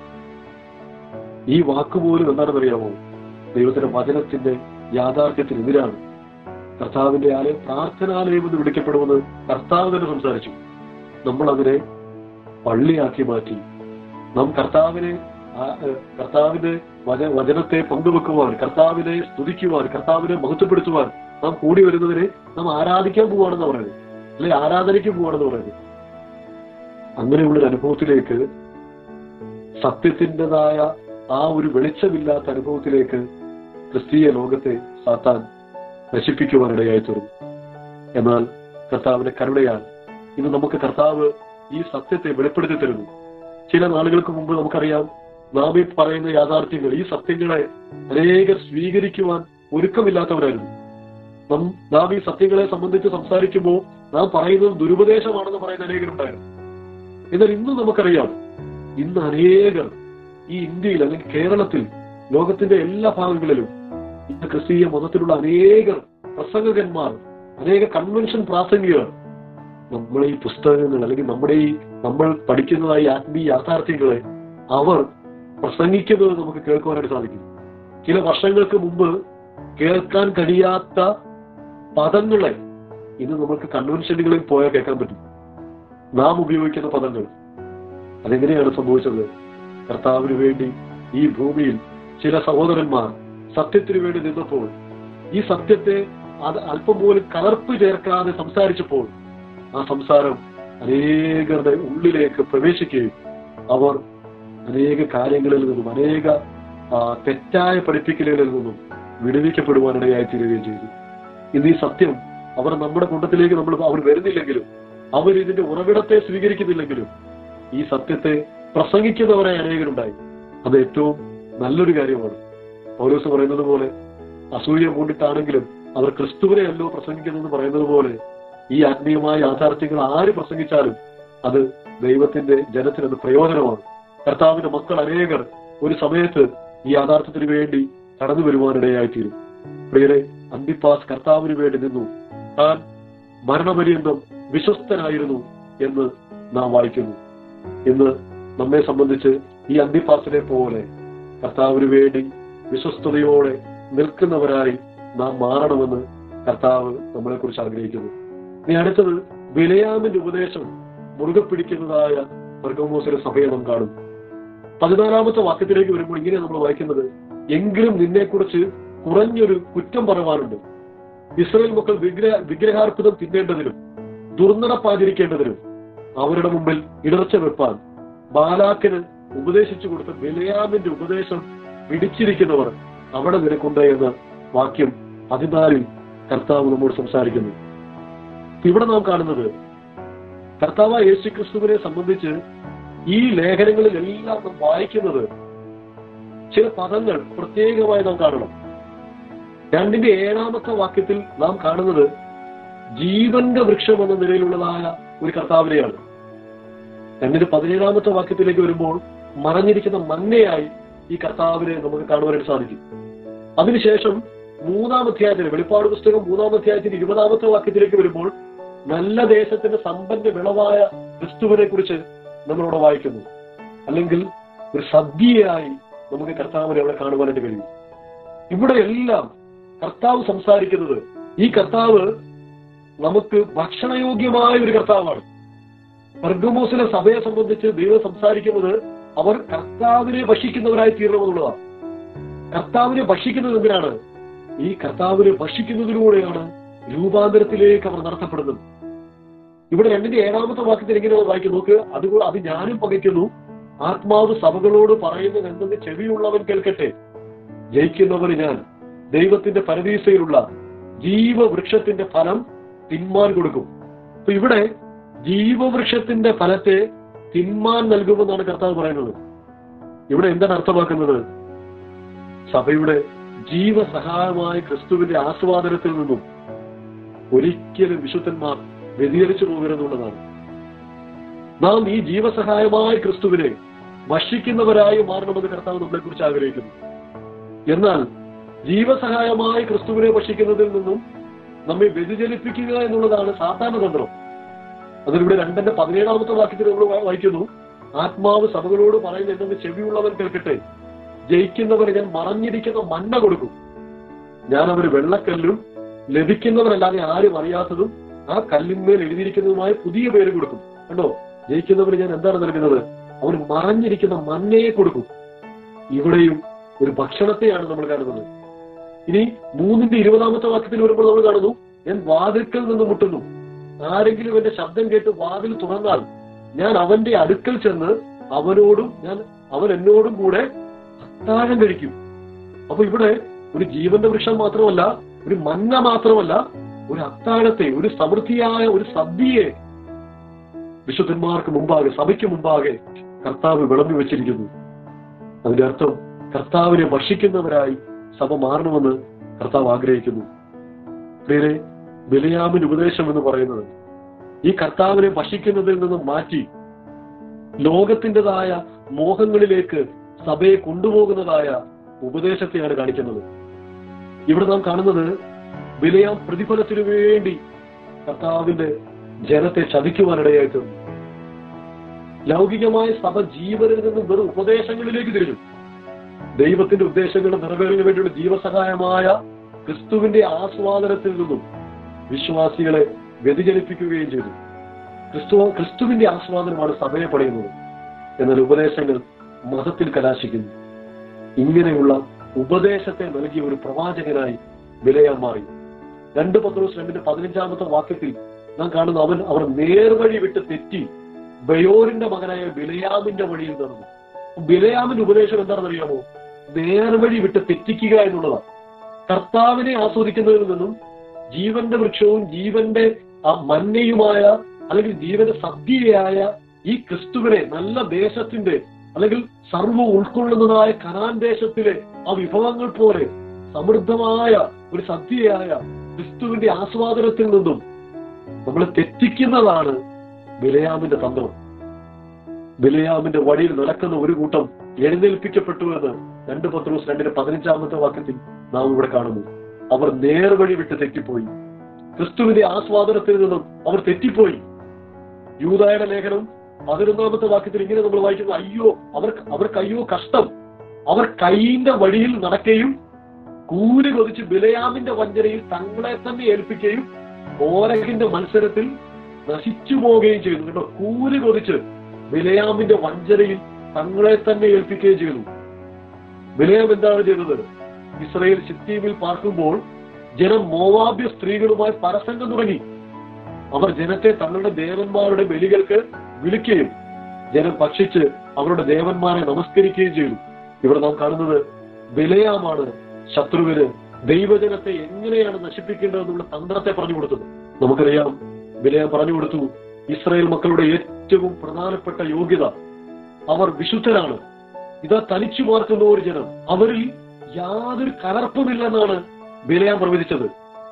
ഈ വാക്ക് പോലും എന്താണെന്ന് അറിയാമോ ദൈവത്തിന്റെ വചനത്തിന്റെ യാഥാർത്ഥ്യത്തിനെതിരാണ് കർത്താവിന്റെ ആലയം പ്രാർത്ഥനാലയം എന്ന് വിളിക്കപ്പെടുമെന്ന് കർത്താവ് തന്നെ സംസാരിച്ചു നമ്മൾ അതിനെ പള്ളിയാക്കി മാറ്റി നാം കർത്താവിനെ ആ- ഏഹ് കർത്താവിന്റെ വച വചനത്തെ പങ്കുവെക്കുവാൻ കർത്താവിനെ സ്തുതിക്കുവാൻ കർത്താവിനെ മഹത്വപ്പെടുത്തുവാൻ നാം കൂടി വരുന്നതിനെ നാം ആരാധിക്കാൻ പോവാണെന്ന് പറയുന്നത് അല്ലെ ആരാധനയ്ക്ക് പോവാണെന്ന് പറയുന്നത് അങ്ങനെയുള്ളൊരു അനുഭവത്തിലേക്ക് സത്യത്തിൻ്റെതായ ആ ഒരു വെളിച്ചമില്ലാത്ത അനുഭവത്തിലേക്ക് ക്രിസ്തീയ ലോകത്തെ സാത്താൻ നശിപ്പിക്കുവാനിടയായി തീർന്നു എന്നാൽ കർത്താവിന്റെ കരുണയാൽ ഇന്ന് നമുക്ക് കർത്താവ് ഈ സത്യത്തെ വെളിപ്പെടുത്തി തരുന്നു ചില നാളുകൾക്ക് മുമ്പ് നമുക്കറിയാം നാം ഈ പറയുന്ന യാഥാർത്ഥ്യങ്ങൾ ഈ സത്യങ്ങളെ അനേകർ സ്വീകരിക്കുവാൻ ഒരുക്കമില്ലാത്തവരായിരുന്നു നാം നാം ഈ സത്യങ്ങളെ സംബന്ധിച്ച് സംസാരിക്കുമ്പോൾ നാം പറയുന്നത് ദുരുപദേശമാണെന്ന് പറയുന്ന അനേകരുണ്ടായിരുന്നു എന്നാൽ ഇന്ന് നമുക്കറിയാം ഇന്ന് അനേകർ ഈ ഇന്ത്യയിൽ അല്ലെങ്കിൽ കേരളത്തിൽ ലോകത്തിന്റെ എല്ലാ ഭാഗങ്ങളിലും ഇന്ന് ക്രിസ്തീയ മതത്തിലുള്ള അനേകർ പ്രസംഗകന്മാർ അനേക കൺവെൻഷൻ പ്രാസംഗികർ നമ്മളെ ഈ പുസ്തകങ്ങൾ അല്ലെങ്കിൽ നമ്മുടെ ഈ നമ്മൾ പഠിക്കുന്നതായി ആത്മീയ യാഥാർത്ഥ്യങ്ങളെ അവർ പ്രസംഗിക്കുന്നത് നമുക്ക് കേൾക്കുവാനായിട്ട് സാധിക്കും ചില വർഷങ്ങൾക്ക് മുമ്പ് കേൾക്കാൻ കഴിയാത്ത പദങ്ങളെ ഇന്ന് നമുക്ക് കൺവെൻഷനുകളിൽ പോയാൽ കേൾക്കാൻ പറ്റും നാം ഉപയോഗിക്കുന്ന പദങ്ങൾ അതെങ്ങനെയാണ് സംഭവിച്ചത് കർത്താവിന് വേണ്ടി ഈ ഭൂമിയിൽ ചില സഹോദരന്മാർ സത്യത്തിന് വേണ്ടി നിന്നപ്പോൾ ഈ സത്യത്തെ അത് അല്പം പോലും കലർപ്പ് ചേർക്കാതെ സംസാരിച്ചപ്പോൾ ആ സംസാരം അനേകരുടെ ഉള്ളിലേക്ക് പ്രവേശിക്കുകയും അവർ അനേക കാര്യങ്ങളിൽ നിന്നും അനേക ആ, തെറ്റായ പഠിപ്പിക്കലുകളിൽ നിന്നും വിടുവിക്കപ്പെടുവാനിടയായി തീരുകയും ചെയ്തു ഇന്ന് ഈ സത്യം അവർ നമ്മുടെ കൂട്ടത്തിലേക്ക് നമ്മൾ അവർ വരുന്നില്ലെങ്കിലും അവർ ഇതിന്റെ ഉറവിടത്തെ സ്വീകരിക്കുന്നില്ലെങ്കിലും ഈ സത്യത്തെ പ്രസംഗിക്കുന്നവരെ അനേകരുണ്ടായി അത് ഏറ്റവും നല്ലൊരു കാര്യമാണ് പൗലോസ് പറയുന്നത് പോലെ അസൂയ കൊണ്ടിട്ടാണെങ്കിലും അവർ ക്രിസ്തുവിനെ അല്ലോ പ്രസംഗിക്കുന്നതെന്ന് പറയുന്നത് പോലെ ഈ ആത്മീയമായ യാഥാർത്ഥ്യങ്ങൾ ആര് പ്രസംഗിച്ചാലും അത് ദൈവത്തിന്റെ ജനത്തിന് അത് പ്രയോജനമാണ് കർത്താവിന്റെ മക്കൾ അനേകർ ഒരു സമയത്ത് ഈ യാഥാർത്ഥ്യത്തിന് വേണ്ടി കടന്നു വരുവാനിടയായിത്തീരും പ്രിയരെ അന്തിപ്പാസ് കർത്താവിന് വേണ്ടി നിന്നു താൻ മരണപര്യന്തം വിശ്വസ്തനായിരുന്നു എന്ന് നാം വായിക്കുന്നു ഇന്ന് നമ്മെ സംബന്ധിച്ച് ഈ അന്തിപ്പാസിനെ പോലെ കർത്താവിന് വേണ്ടി വിശ്വസ്തയോടെ നിൽക്കുന്നവരായി നാം മാറണമെന്ന് കർത്താവ് നമ്മളെ കുറിച്ച് ആഗ്രഹിക്കുന്നു ഇനി അടുത്തത് വിലയാമിന്റെ ഉപദേശം മുറുകെ പിടിക്കുന്നതായ വർഗമോസര സഭയെ നാം കാണും പതിനാലാമത്തെ വാക്യത്തിലേക്ക് വരുമ്പോൾ ഇങ്ങനെ നമ്മൾ വായിക്കുന്നത് എങ്കിലും നിന്നെക്കുറിച്ച് കുറഞ്ഞൊരു കുറ്റം പറയുവാനുണ്ട് ഇസ്രായേൽ മക്കൾ വിഗ്രഹ വിഗ്രഹാർപ്പിതം തിന്നേണ്ടതിനും ദുർനടപ്പാചരിക്കേണ്ടതിനും അവരുടെ മുമ്പിൽ ഇടർച്ച വെപ്പാൻ ബാലാക്കിന് ഉപദേശിച്ചു കൊടുത്ത ബിലയാമിന്റെ ഉപദേശം പിടിച്ചിരിക്കുന്നവർ അവിടെ നിനക്കുണ്ട് എന്ന വാക്യം പതിനാലിൽ കർത്താവ് നമ്മോട് സംസാരിക്കുന്നു ഇവിടെ നാം കാണുന്നത് കർത്താവ് യേശു ക്രിസ്തുവിനെ സംബന്ധിച്ച് ഈ ലേഖനങ്ങളിലെല്ലാം നാം വായിക്കുന്നത് ചില പദങ്ങൾ പ്രത്യേകമായി നാം കാണണം രണ്ടിന്റെ ഏഴാമത്തെ വാക്യത്തിൽ നാം കാണുന്നത് ജീവന്റെ വൃക്ഷം എന്ന നിലയിലുള്ളതായ ഒരു കർത്താവിനെയാണ് രണ്ടിന്റെ പതിനേഴാമത്തെ വാക്യത്തിലേക്ക് വരുമ്പോൾ മറഞ്ഞിരിക്കുന്ന മന്നയായി ഈ കർത്താവിനെ നമുക്ക് കാണുവാനായിട്ട് സാധിക്കും അതിനുശേഷം മൂന്നാം അധ്യായത്തിന് വെളിപ്പാട് പുസ്തകം മൂന്നാം അധ്യായത്തിന് ഇരുപതാമത്തെ വാക്യത്തിലേക്ക് വരുമ്പോൾ നല്ല ദേശത്തിന്റെ സമ്പന്ന വിളവായ ക്രിസ്തുവിനെ കുറിച്ച് നമ്മളിവിടെ വായിക്കുന്നു അല്ലെങ്കിൽ ഒരു സദ്യയായി നമുക്ക് കർത്താവിനെ അവിടെ കാണുവാനായിട്ട് കഴിയും ഇവിടെ എല്ലാം കർത്താവ് സംസാരിക്കുന്നത് ഈ കർത്താവ് നമുക്ക് ഭക്ഷണയോഗ്യമായ ഒരു കർത്താവാണ് പെർഗമോസിലെ സഭയെ സംബന്ധിച്ച് ദൈവം സംസാരിക്കുന്നത് അവർ കർത്താവിനെ ഭക്ഷിക്കുന്നവരായി തീരണമെന്നുള്ളതാണ് കർത്താവിനെ ഭക്ഷിക്കുന്നത് എന്തിനാണ് ഈ കർത്താവിനെ ഭക്ഷിക്കുന്നതിലൂടെയാണ് രൂപാന്തരത്തിലേക്ക് അവർ നടത്തപ്പെടുന്നത് ഇവിടെ രണ്ടിന്റെ ഏഴാമത്തെ വാക്യത്തിൽ എങ്ങനെ വായിക്കും നോക്ക് അത് അത് ഞാനും പകയ്ക്കുന്നു ആത്മാവ് സഭകളോട് പറയുന്നത് എന്തെന്ന് ചെവിയുള്ളവൻ കേൾക്കട്ടെ ജയിക്കുന്നവന് ഞാൻ ദൈവത്തിന്റെ പരദീസയിലുള്ള ജീവവൃക്ഷത്തിന്റെ ഫലം തിന്മാൻ കൊടുക്കും അപ്പൊ ഇവിടെ ജീവവൃക്ഷത്തിന്റെ ഫലത്തെ തിന്മാൻ നൽകുമെന്നാണ് കർത്താവ് പറയുന്നത് ഇവിടെ എന്താണ് അർത്ഥമാക്കുന്നത് സഭയുടെ ജീവസഹായമായ ക്രിസ്തുവിന്റെ ആസ്വാദനത്തിൽ നിന്നും ഒരിക്കലും വിശുദ്ധന്മാർ വ്യതിചലിച്ചു പോകരുതെന്നുള്ളതാണ് നാം ഈ ജീവസഹായമായ ക്രിസ്തുവിനെ ഭക്ഷിക്കുന്നവരായി മാറണമെന്ന് കർത്താവ് നമ്മളെ കുറിച്ച് ആഗ്രഹിക്കുന്നു എന്നാൽ ജീവസഹായമായ ക്രിസ്തുവിനെ ഭക്ഷിക്കുന്നതിൽ നിന്നും നമ്മെ വ്യതിചലിപ്പിക്കുക എന്നുള്ളതാണ് സാധാരണ തന്ത്രം അതിലൂടെ രണ്ടിന്റെ പതിനേഴാമത്തെ വാക്യത്തിൽ നമ്മൾ വാ- വായിക്കുന്നു ആത്മാവ് സഭകളോട് പറയുന്ന എന്തെന്ന് ചെവിയുള്ളവൻ കേൾക്കട്ടെ ജയിക്കുന്നവന് ഞാൻ മറഞ്ഞിരിക്കുന്ന മന്ന കൊടുക്കും ഞാൻ അവര് വെള്ളക്കല്ലും ലഭിക്കുന്നവരല്ലാതെ ആരും അറിയാത്തതും ആ കല്ലിന്മേൽ എഴുതിയിരിക്കുന്നതുമായ പുതിയ പേര് കൊടുക്കും കണ്ടോ ജയിക്കുന്നവന് ഞാൻ എന്താണ് നൽകുന്നത് അവന് മറഞ്ഞിരിക്കുന്ന മന്നയെ കൊടുക്കും ഇവിടെയും ഒരു ഭക്ഷണത്തെയാണ് നമ്മൾ കാണുന്നത് ഇനി മൂന്നിന്റെ ഇരുപതാമത്തെ വാക്യത്തിൽ വരുമ്പോൾ നമ്മൾ കാണുന്നു ഞാൻ വാതിൽക്കൽ നിന്ന് മുട്ടുന്നു ആരെങ്കിലും എന്റെ ശബ്ദം കേട്ട് വാതിൽ തുറന്നാൽ ഞാൻ അവന്റെ അടുക്കൽ ചെന്ന് അവനോടും ഞാൻ അവൻ എന്നോടും കൂടെ അത്താഴം കഴിക്കും അപ്പൊ ഇവിടെ ഒരു ജീവന്റെ വൃക്ഷം മാത്രമല്ല ഒരു മന്ന മാത്രമല്ല ഒരു അത്താഴത്തെ ഒരു സമൃദ്ധിയായ ഒരു സദ്യയെ വിശുദ്ധന്മാർക്ക് മുമ്പാകെ സഭയ്ക്ക് മുമ്പാകെ കർത്താവ് വിളമ്പി വെച്ചിരിക്കുന്നു അതിന്റെ അർത്ഥം കർത്താവിനെ ഭക്ഷിക്കുന്നവരായി സഭ മാറണമെന്ന് കർത്താവ് ആഗ്രഹിക്കുന്നു പ്രിയരെ ബലിയാമിന് ഉപദേശം എന്ന് പറയുന്നത് ഈ കർത്താവിനെ ഭക്ഷിക്കുന്നതിൽ നിന്നും മാറ്റി ലോകത്തിൻ്റെതായ മോഹങ്ങളിലേക്ക് സഭയെ കൊണ്ടുപോകുന്നതായ ഉപദേശത്തെയാണ് കാണിക്കുന്നത് ഇവിടെ നാം കാണുന്നത് ബലിയാം പ്രതിഫലത്തിനു വേണ്ടി കർത്താവിന്റെ ജനത്തെ ചതിക്കുവാനിടയായിട്ടുണ്ട് ലൗകികമായ സഭ ജീവനിൽ നിന്നും വെറും ഉപദേശങ്ങളിലേക്ക് തിരിഞ്ഞു ദൈവത്തിന്റെ ഉദ്ദേശങ്ങൾ നിറവേറിന് വേണ്ടിയുള്ള ജീവസഹായമായ ക്രിസ്തുവിന്റെ ആസ്വാദനത്തിൽ നിന്നും വിശ്വാസികളെ വ്യതിചലിപ്പിക്കുകയും ചെയ്തു ക്രിസ്തു ക്രിസ്തുവിന്റെ ആസ്വാദനമാണ് സഭയെ പടയുന്നത് എന്നാൽ ഉപദേശങ്ങൾ മതത്തിൽ കലാശിക്കുന്നു ഇങ്ങനെയുള്ള ഉപദേശത്തെ നൽകിയ ഒരു പ്രവാചകനായി വിലയാൻ മാറി രണ്ട് പത്രോസ് രണ്ടിന്റെ പതിനഞ്ചാമത്തെ വാക്യത്തിൽ നാം കാണുന്നു അവൻ അവർ നേർവഴി വിട്ട് തെറ്റി ബയോറിന്റെ മകനായ ബിലയാമിന്റെ വഴിയിൽ നടന്നു ബിലയാമിന്റെ ഉപദേശം എന്താണെന്ന് അറിയാമോ നേർവഴി വിട്ട് തെറ്റിക്കുക എന്നുള്ളതാണ് കർത്താവിനെ ആസ്വദിക്കുന്നതിൽ നിന്നും ജീവന്റെ വൃക്ഷവും ജീവന്റെ ആ മന്നയുമായ അല്ലെങ്കിൽ ജീവന്റെ സദ്യയായ ഈ ക്രിസ്തുവിനെ നല്ല ദേശത്തിന്റെ അല്ലെങ്കിൽ സർവ്വ ഉൾക്കൊള്ളുന്നതായ കനാൻ ദേശത്തിലെ ആ വിഭവങ്ങൾ പോലെ സമൃദ്ധമായ ഒരു സദ്യയായ ക്രിസ്തുവിന്റെ ആസ്വാദനത്തിൽ നിന്നും നമ്മളെ തെറ്റിക്കുന്നതാണ് ബിലയാമിന്റെ തന്ത്രം ബിലയാമിന്റെ വഴിയിൽ നടക്കുന്ന ഒരു കൂട്ടം എഴുന്നേൽപ്പിക്കപ്പെട്ടു എന്ന് രണ്ട് പത്രോസ് രണ്ടിന്റെ പതിനഞ്ചാമത്തെ വാക്യത്തിൽ നാം ഇവിടെ കാണുന്നു അവർ നേർവഴി വിട്ട് തെറ്റിപ്പോയി ക്രിസ്തുവിന്റെ ആസ്വാദനത്തിൽ നിന്നും അവർ തെറ്റിപ്പോയി യൂതായുടെ ലേഖനം പതിനൊന്നാമത്തെ വാക്യത്തിൽ ഇങ്ങനെ നമ്മൾ വായിക്കുന്നു അയ്യോ അവർക്ക് അവർക്ക് അയ്യോ കഷ്ടം അവർ കൈയിന്റെ വഴിയിൽ നടക്കുകയും കൂലി കൊതിച്ച് ബിലയാമിന്റെ വഞ്ചനയിൽ തങ്ങളെ തന്നെ ഏൽപ്പിക്കുകയും ഓരകിന്റെ മത്സരത്തിൽ നശിച്ചു പോവുകയും ചെയ്തു കേട്ടോ കൂലി കൊതിച്ച് ബിലയാമിന്റെ വഞ്ചനയിൽ തങ്ങളെ തന്നെ ഏൽപ്പിക്കുകയും ചെയ്തു ബിലയാം എന്താണ് ചെയ്തത് ഇസ്രയേൽ സിത്തീമിൽ പാർക്കുമ്പോൾ ജനം മോവാബ്യ സ്ത്രീകളുമായി പരസംഗം തുടങ്ങി അവർ ജനത്തെ തങ്ങളുടെ ദേവന്മാരുടെ ബലികൾക്ക് വിളിക്കുകയും ജനം ഭക്ഷിച്ച് അവരുടെ ദേവന്മാരെ നമസ്കരിക്കുകയും ചെയ്തു ഇവിടെ നാം കാണുന്നത് ബിലയാമാണ് ശത്രുവിന് ദൈവജനത്തെ എങ്ങനെയാണ് നശിപ്പിക്കേണ്ടതെന്നുള്ള തന്ത്രത്തെ പറഞ്ഞു കൊടുത്തത് നമുക്കറിയാം ബിലയാം പറഞ്ഞു കൊടുത്തു ഇസ്രായേൽ മക്കളുടെ ഏറ്റവും പ്രധാനപ്പെട്ട യോഗ്യത അവർ വിശുദ്ധരാണ് ഇതാ തനിച്ചു പാർക്കുന്ന ഒരു ജനം അവരിൽ യാതൊരു കലർപ്പുമില്ലെന്നാണ് ബിലയാം പ്രവചിച്ചത്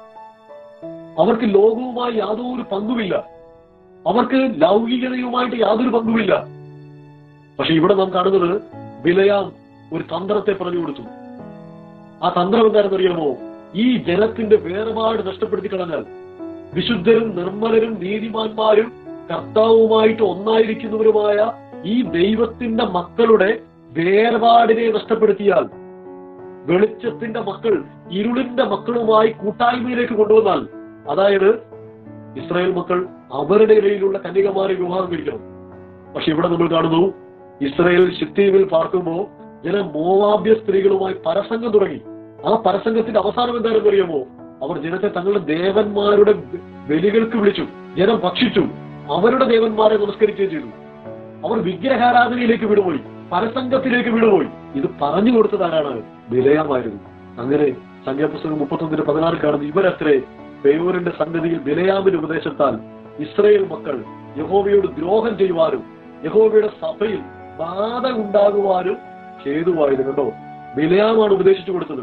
അവർക്ക് ലോകവുമായി യാതൊരു പങ്കുമില്ല അവർക്ക് ലൗകികതയുമായിട്ട് യാതൊരു പങ്കുമില്ല പക്ഷെ ഇവിടെ നാം കാണുന്നത് ബിലയാം ഒരു തന്ത്രത്തെ പറഞ്ഞു കൊടുത്തു ആ തന്ത്രം എന്താണെന്ന് അറിയാമോ ഈ ജനത്തിന്റെ വേർപാട് നഷ്ടപ്പെടുത്തി കളഞ്ഞാൽ വിശുദ്ധരും നിർമ്മലരും നീതിമാന്മാരും കർത്താവുമായിട്ട് ഒന്നായിരിക്കുന്നവരുമായ ഈ ദൈവത്തിന്റെ മക്കളുടെ വേർപാടിനെ നഷ്ടപ്പെടുത്തിയാൽ വെളിച്ചത്തിന്റെ മക്കൾ ഇരുളിന്റെ മക്കളുമായി കൂട്ടായ്മയിലേക്ക് കൊണ്ടുവന്നാൽ അതായത് ഇസ്രായേൽ മക്കൾ അവരുടെ ഇടയിലുള്ള കന്യകമാരെ വിവാഹം കഴിക്കണം പക്ഷെ ഇവിടെ നമ്മൾ കാണുന്നു ഇസ്രായേൽ ശിത്തീമിൽ പാർക്കുമ്പോൾ ജനം മോവാബ്യ സ്ത്രീകളുമായി പരസംഗം തുടങ്ങി ആ പരസംഗത്തിന്റെ അവസാനം എന്താണെന്ന് അറിയാമോ അവർ ജനത്തെ തങ്ങളുടെ ദേവന്മാരുടെ ബലികൾക്ക് വിളിച്ചു ജനം ഭക്ഷിച്ചു അവരുടെ ദേവന്മാരെ നമസ്കരിക്കുകയും ചെയ്തു അവർ വിഗ്രഹാരാധനയിലേക്ക് വിടുപോയി പരസംഗത്തിലേക്ക് വിടുപോയി ഇത് പറഞ്ഞു കൊടുത്തത് ആരാണ് ബിലയമായിരുന്നു അങ്ങനെ സംഖ്യാപുസ്തകം മുപ്പത്തൊന്നിന് പതിനാറ് കാണുന്നു ഇവരത്രേ പേയൂരിന്റെ സംഗതിയിൽ ബിലയാമിന്റെ ഉപദേശത്താൽ ഇസ്രയേൽ മക്കൾ യഹോവയോട് ദ്രോഹം ചെയ്യുവാനും യഹോവയുടെ സഭയിൽ ബാധ ഉണ്ടാകുവാനും ഹേതുവായത് കണ്ടോ ബിലയാമാണ് ഉപദേശിച്ചു കൊടുത്തത്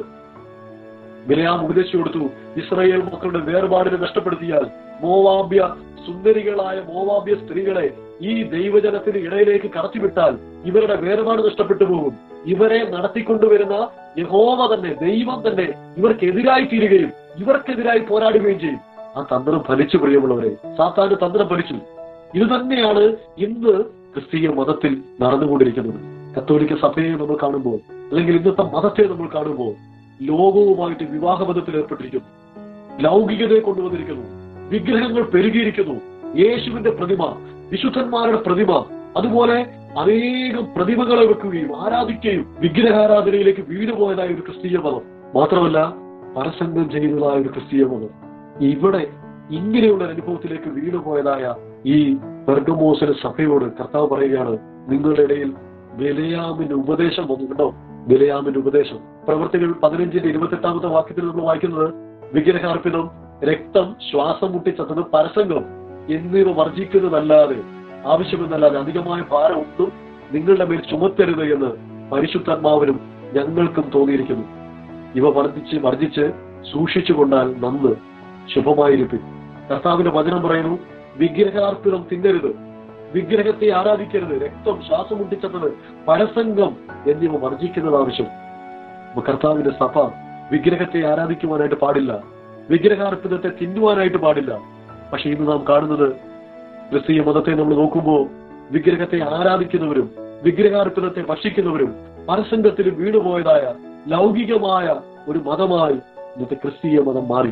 ബിലയാം ഉപദേശിച്ചു കൊടുത്തു ഇസ്രയേൽ മക്കളുടെ വേർപാടിനെ നഷ്ടപ്പെടുത്തിയാൽ മോവാബ്യ സുന്ദരികളായ മോവാബ്യ സ്ത്രീകളെ ഈ ദൈവജനത്തിന് ഇടയിലേക്ക് കടത്തിവിട്ടാൽ ഇവരുടെ വേർപാട് നഷ്ടപ്പെട്ടു പോകും ഇവരെ നടത്തിക്കൊണ്ടുവരുന്ന യഹോവ തന്നെ ദൈവം തന്നെ ഇവർക്കെതിരായി തീരുകയും ഇവർക്കെതിരായി പോരാടുകയും ചെയ്യും ആ തന്ത്രം ഫലിച്ചു പ്രിയമുള്ളവരെ സാത്താന്റെ തന്ത്രം ഫലിച്ചു ഇത് തന്നെയാണ് ഇന്ന് ക്രിസ്തീയ മതത്തിൽ നടന്നുകൊണ്ടിരിക്കുന്നത് കത്തോലിക്ക സഭയെ നമ്മൾ കാണുമ്പോൾ അല്ലെങ്കിൽ ഇന്നത്തെ മതത്തെ നമ്മൾ കാണുമ്പോൾ ലോകവുമായിട്ട് വിവാഹബന്ധത്തിൽ ഏർപ്പെട്ടിരിക്കുന്നു ലൗകികതയെ കൊണ്ടുവന്നിരിക്കുന്നു വിഗ്രഹങ്ങൾ പെരുകിയിരിക്കുന്നു യേശുവിന്റെ പ്രതിമ വിശുദ്ധന്മാരുടെ പ്രതിമ അതുപോലെ അനേകം പ്രതിമകളെ വെക്കുകയും ആരാധിക്കുകയും വിഗ്രഹാരാധനയിലേക്ക് വീണുപോയതായ ഒരു ക്രിസ്തീയ മതം മാത്രമല്ല പരസംഗം ചെയ്യുന്നതായ ഒരു ക്രിസ്തീയ മതം ഇവിടെ ഇങ്ങനെയുള്ള ഒരു അനുഭവത്തിലേക്ക് വീണുപോയതായ ഈ പെർഗമോസിന് സഭയോട് കർത്താവ് പറയുകയാണ് നിങ്ങളുടെ ഇടയിൽ ബലയാമിന്റെ ഉപദേശം വന്നു കേട്ടോ ബലയാമിന്റെ ഉപദേശം പ്രവർത്തികൾ പതിനഞ്ചിന്റെ ഇരുപത്തെട്ടാമത്തെ വാക്യത്തിൽ നമ്മൾ വായിക്കുന്നത് വിഗ്രഹാർപ്പിതം രക്തം ശ്വാസം മുട്ടിച്ചത് പരസംഗം എന്നിവ വർജിക്കുന്നതല്ലാതെ ആവശ്യമെന്നല്ലാതെ അധികമായ ഭാരം ഒന്നും നിങ്ങളുടെ മേൽ ചുമത്തരുത് എന്ന് പരിശുദ്ധാത്മാവിനും ഞങ്ങൾക്കും തോന്നിയിരിക്കുന്നു ഇവ വർദ്ധിച്ച് വർദ്ധിച്ച് സൂക്ഷിച്ചു കൊണ്ടാൽ നന്ന് ശുഭമായിരിക്കും കർത്താവിന്റെ വചനം പറയുന്നു വിഗ്രഹാർപ്പിതം തിന്നരുത് വിഗ്രഹത്തെ ആരാധിക്കരുത് രക്തം ശ്വാസം മുട്ടിച്ചത് പരസംഗം എന്നിവ വർജിക്കുന്നത് ആവശ്യം അപ്പൊ കർത്താവിന്റെ സഭ വിഗ്രഹത്തെ ആരാധിക്കുവാനായിട്ട് പാടില്ല വിഗ്രഹാർപ്പിതത്തെ തിന്നുവാനായിട്ട് പാടില്ല പക്ഷെ ഇന്ന് നാം കാണുന്നത് ക്രിസ്തീയ മതത്തെ നമ്മൾ നോക്കുമ്പോൾ വിഗ്രഹത്തെ ആരാധിക്കുന്നവരും വിഗ്രഹാർപ്പിതത്തെ ഭക്ഷിക്കുന്നവരും പരസംഗത്തിൽ വീണുപോയതായ ലൗകികമായ ഒരു മതമായി ഇന്നത്തെ ക്രിസ്തീയ മതം മാറി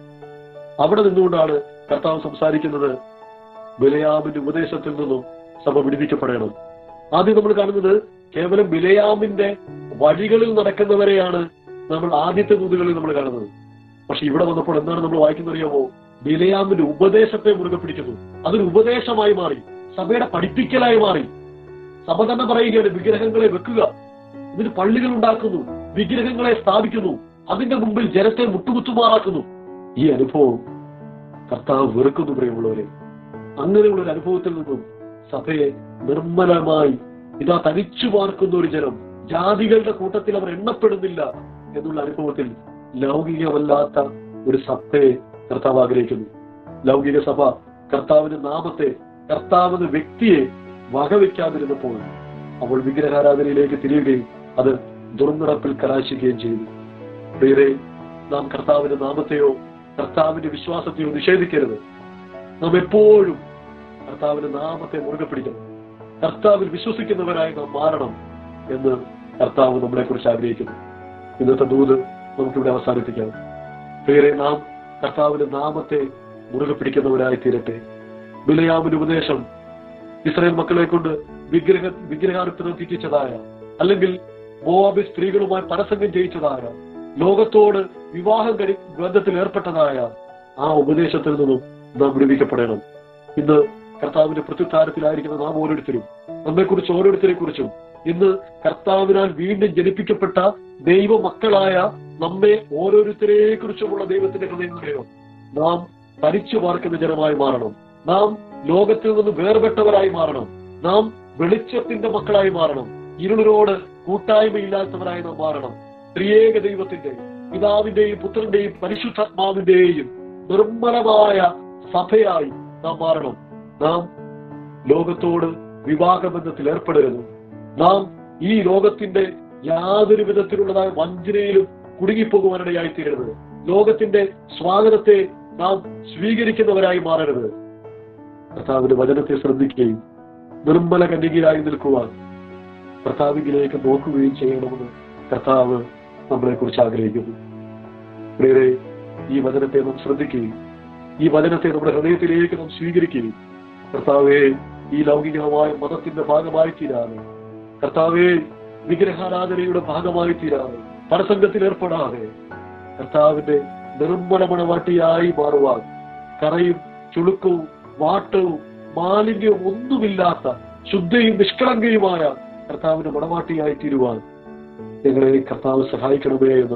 അവിടെ നിന്നുകൊണ്ടാണ് കർത്താവ് സംസാരിക്കുന്നത് ബിലയാമിന്റെ ഉപദേശത്തിൽ നിന്നും സഭ വിടുവിക്കപ്പെടണം ആദ്യം നമ്മൾ കാണുന്നത് കേവലം ബിലയാമിന്റെ വഴികളിൽ നടക്കുന്നവരെയാണ് നമ്മൾ ആദ്യത്തെ ദൂതുകളിൽ നമ്മൾ കാണുന്നത് പക്ഷെ ഇവിടെ വന്നപ്പോൾ എന്താണ് നമ്മൾ വായിക്കുന്നത് അറിയാമോ ബിലയാമിന്റെ ഉപദേശത്തെ മുറുകെ പിടിക്കുന്നു അതൊരു ഉപദേശമായി മാറി സഭയുടെ പഠിപ്പിക്കലായി മാറി സഭ തന്നെ പറയുകയാണ് വിഗ്രഹങ്ങളെ വെക്കുക ഇതിന് പള്ളികൾ ഉണ്ടാക്കുന്നു വിഗ്രഹങ്ങളെ സ്ഥാപിക്കുന്നു അതിന്റെ മുമ്പിൽ ജനത്തെ മുട്ടുകുത്തുമാറാക്കുന്നു ഈ അനുഭവം കർത്താവ് വെറുക്കുന്നു പ്രിയമുള്ളവരെ അങ്ങനെയുള്ള ഒരു അനുഭവത്തിൽ നിന്നും സഭയെ നിർമ്മലമായി ഇതാ തനിച്ചു പാർക്കുന്ന ഒരു ജനം ജാതികളുടെ കൂട്ടത്തിൽ അവർ എണ്ണപ്പെടുന്നില്ല എന്നുള്ള അനുഭവത്തിൽ ലൗകികമല്ലാത്ത ഒരു സഭയെ കർത്താവ് ആഗ്രഹിക്കുന്നു ലൗകിക സഭ കർത്താവിന്റെ നാമത്തെ കർത്താവിന്റെ വ്യക്തിയെ വകവെക്കാതിരുന്നപ്പോൾ അവൾ വിഗ്രഹാരാധനയിലേക്ക് തിരിയുകയും അത് ദുർനടപ്പിൽ കലാശിക്കുകയും ചെയ്തു പ്രിയരെ നാം കർത്താവിന്റെ നാമത്തെയോ കർത്താവിന്റെ വിശ്വാസത്തെയോ നിഷേധിക്കരുത് നാം എപ്പോഴും കർത്താവിന്റെ നാമത്തെ മുറുകെ പിടിക്കണം കർത്താവിൽ വിശ്വസിക്കുന്നവരായി നാം മാറണം എന്ന് കർത്താവ് നമ്മളെ കുറിച്ച് ആഗ്രഹിക്കുന്നു ഇന്നത്തെ ദൂത് നമുക്കിവിടെ അവസാനിപ്പിക്കാം പ്രിയരെ നാം കർത്താവിന്റെ നാമത്തെ മുറുകെ പിടിക്കുന്നവരായി തീരട്ടെ ബിലയാമിന്റെ ഉപദേശം ഇസ്രായേൽ മക്കളെ കൊണ്ട് വിഗ്രഹ വിഗ്രഹാർപ്പിതം തിരിച്ചതായ അല്ലെങ്കിൽ മോവാബി സ്ത്രീകളുമായി പരസംഗം ചെയ്യിച്ചതായ ലോകത്തോട് വിവാഹം കഴി ബന്ധത്തിൽ ഏർപ്പെട്ടതായ ആ ഉപദേശത്തിൽ നിന്നും നാം വിടുവിക്കപ്പെടണം ഇന്ന് കർത്താവിന്റെ പ്രത്യുത്താരത്തിലായിരിക്കുന്ന നാം ഓരോരുത്തരും നമ്മെക്കുറിച്ച് ഓരോരുത്തരെ കുറിച്ചും ഇന്ന് കർത്താവിനാൽ വീണ്ടും ജനിപ്പിക്കപ്പെട്ട ദൈവ മക്കളായ നമ്മെ ഓരോരുത്തരെ കുറിച്ചുമുള്ള ദൈവത്തിന്റെ ഹൃദയം അറിയണം നാം ഭരിച്ചു പാർക്കുന്ന ജനമായി മാറണം നാം ലോകത്തിൽ നിന്ന് വേർപെട്ടവരായി മാറണം നാം വെളിച്ചത്തിന്റെ മക്കളായി മാറണം ഇരുളിനോട് കൂട്ടായ്മയില്ലാത്തവരായി നാം മാറണം ത്രിയേക ദൈവത്തിന്റെ പിതാവിന്റെയും പുത്രന്റെയും പരിശുദ്ധാത്മാവിന്റെയും നിർമ്മലമായ സഭയായി നാം മാറണം നാം ലോകത്തോട് വിവാഹബന്ധത്തിൽ ഏർപ്പെടരുത് നാം ഈ ലോകത്തിന്റെ യാതൊരു വിധത്തിലുള്ളതായ വഞ്ചനയിലും കുടുങ്ങിപ്പോകുവാനിടയായി തീരരുത് ലോകത്തിന്റെ സ്വാഗതത്തെ നാം സ്വീകരിക്കുന്നവരായി മാറരുത് കർത്താവിന്റെ വചനത്തെ ശ്രദ്ധിക്കുകയും നിർമ്മല കന്യകയായി നിൽക്കുവാൻ കർത്താവിലേക്ക് നോക്കുകയും ചെയ്യണമെന്ന് കർത്താവ് നമ്മളെ കുറിച്ച് ആഗ്രഹിക്കുന്നു പ്രിയരെ ഈ വചനത്തെ നാം ശ്രദ്ധിക്കുകയും ഈ വചനത്തെ നമ്മുടെ ഹൃദയത്തിലേക്ക് നാം സ്വീകരിക്കുകയും കർത്താവെ ഈ ലൗകികമായ മതത്തിന്റെ ഭാഗമായി തീരാതെ കർത്താവെ വിഗ്രഹാരാധനയുടെ ഭാഗമായി തീരാതെ പരസംഗത്തിൽ ഏർപ്പെടാതെ കർത്താവിന്റെ നിർമ്മല മണവാട്ടിയായി മാറുവാൻ കറയും ചുളുക്കവും വാട്ടവും മാലിന്യവും ഒന്നുമില്ലാത്ത ശുദ്ധയും നിഷ്കളങ്കയുമായ കർത്താവിന്റെ മണവാട്ടിയായി തീരുവാൻ ഞങ്ങളെ കർത്താവ് സഹായിക്കണമേ എന്ന്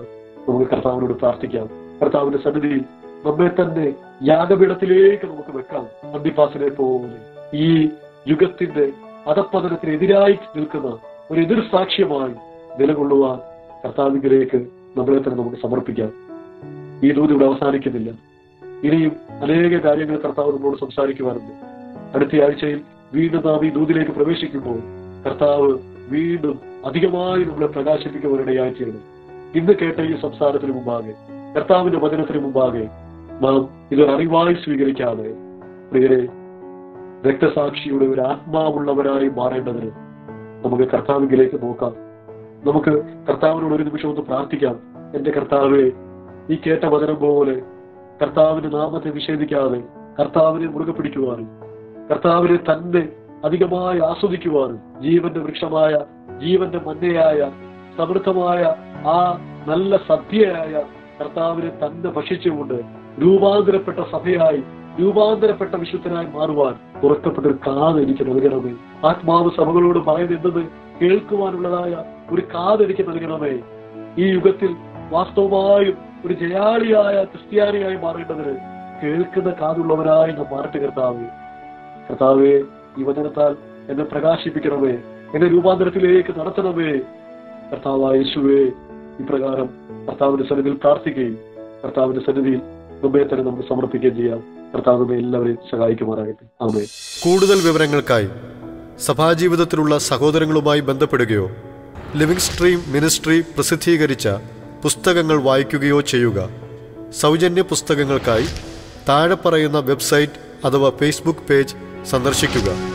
നമുക്ക് കർത്താവിനോട് പ്രാർത്ഥിക്കാം കർത്താവിന്റെ സന്നിധിയിൽ നമ്മെ തന്നെ യാഗപീഠത്തിലേക്ക് നമുക്ക് വെക്കാം അന്തിപ്പാസിനെ പോലെ ഈ യുഗത്തിന്റെ അധപ്പതനത്തിന് എതിരായി നിൽക്കുന്ന ഒരു എതിർ സാക്ഷ്യമായി നിലകൊള്ളുവാൻ കർത്താവിലേക്ക് നമ്മളെ തന്നെ നമുക്ക് സമർപ്പിക്കാം ഈ ദൂത് ഇവിടെ അവസാനിക്കുന്നില്ല ഇനിയും അനേക കാര്യങ്ങൾ കർത്താവ് നമ്മളോട് സംസാരിക്കുവാനുണ്ട് അടുത്ത ആഴ്ചയിൽ വീണ്ടും നാം ഈ ദൂതിലേക്ക് പ്രവേശിക്കുമ്പോൾ കർത്താവ് വീണ്ടും അധികമായി നമ്മളെ പ്രകാശിപ്പിക്കുവാനിടയായി തീരണം ഇന്ന് കേട്ട ഈ സംസാരത്തിന് മുമ്പാകെ കർത്താവിന്റെ വചനത്തിന് മുമ്പാകെ നാം ഇതൊരു അറിവായി സ്വീകരിക്കാതെ പ്രിയരെ രക്തസാക്ഷിയുടെ ഒരു ആത്മാവുള്ളവരായി മാറേണ്ടതിന് നമുക്ക് കർത്താവിലേക്ക് നോക്കാം നമുക്ക് കർത്താവിനോട് ഒരു നിമിഷം ഒന്ന് പ്രാർത്ഥിക്കാം എന്റെ കർത്താവെ ഈ കേട്ട വചനം പോലെ കർത്താവിന്റെ നാമത്തെ നിഷേധിക്കാതെ കർത്താവിനെ മുറുകെ പിടിക്കുവാനും കർത്താവിനെ തന്നെ അധികമായി ആസ്വദിക്കുവാനും ജീവന്റെ വൃക്ഷമായ ജീവന്റെ മന്നയായ സമൃദ്ധമായ ആ നല്ല സദ്യയായ കർത്താവിനെ തന്നെ ഭക്ഷിച്ചുകൊണ്ട് രൂപാന്തരപ്പെട്ട സഭയായി രൂപാന്തരപ്പെട്ട വിശുദ്ധനായി മാറുവാൻ തുറക്കപ്പെട്ട ഒരു കാത് എനിക്ക് നൽകണമേ ആത്മാവ് സഭകളോട് പറയുന്നത് കേൾക്കുവാനുള്ളതായ ഒരു കാത് എനിക്ക് നൽകണമേ ഈ യുഗത്തിൽ വാസ്തവമായും ഒരു ജയാളിയായ ക്രിസ്ത്യാനിയായി മാറേണ്ടതിന് കേൾക്കുന്ന കാതുള്ളവരായി നാം മാറട്ടെ കർത്താവേ കർത്താവെ ഈ വചനത്താൽ എന്നെ പ്രകാശിപ്പിക്കണമേ എന്നെ രൂപാന്തരത്തിലേക്ക് നടത്തണമേ കർത്താവായ യേശുവേ ഇപ്രകാരം കർത്താവിന്റെ സന്നിധിയിൽ പ്രാർത്ഥിക്കുകയും കർത്താവിന്റെ സന്നിധിയിൽ നമ്മെ തന്നെ നമുക്ക് സമർപ്പിക്കുകയും ചെയ്യാം കർത്താവ് നമ്മെ എല്ലാവരെയും സഹായിക്കുമാറാകട്ടെ ആമേ കൂടുതൽ വിവരങ്ങൾക്കായി സഭാജീവിതത്തിലുള്ള സഹോദരങ്ങളുമായി ബന്ധപ്പെടുകയോ ലിവിംഗ് സ്ട്രീം മിനിസ്ട്രി പ്രസിദ്ധീകരിച്ച പുസ്തകങ്ങൾ വായിക്കുകയോ ചെയ്യുക സൗജന്യ പുസ്തകങ്ങൾക്കായി താഴെ പറയുന്ന വെബ്സൈറ്റ് അഥവാ ഫേസ്ബുക്ക് പേജ് സന്ദർശിക്കുക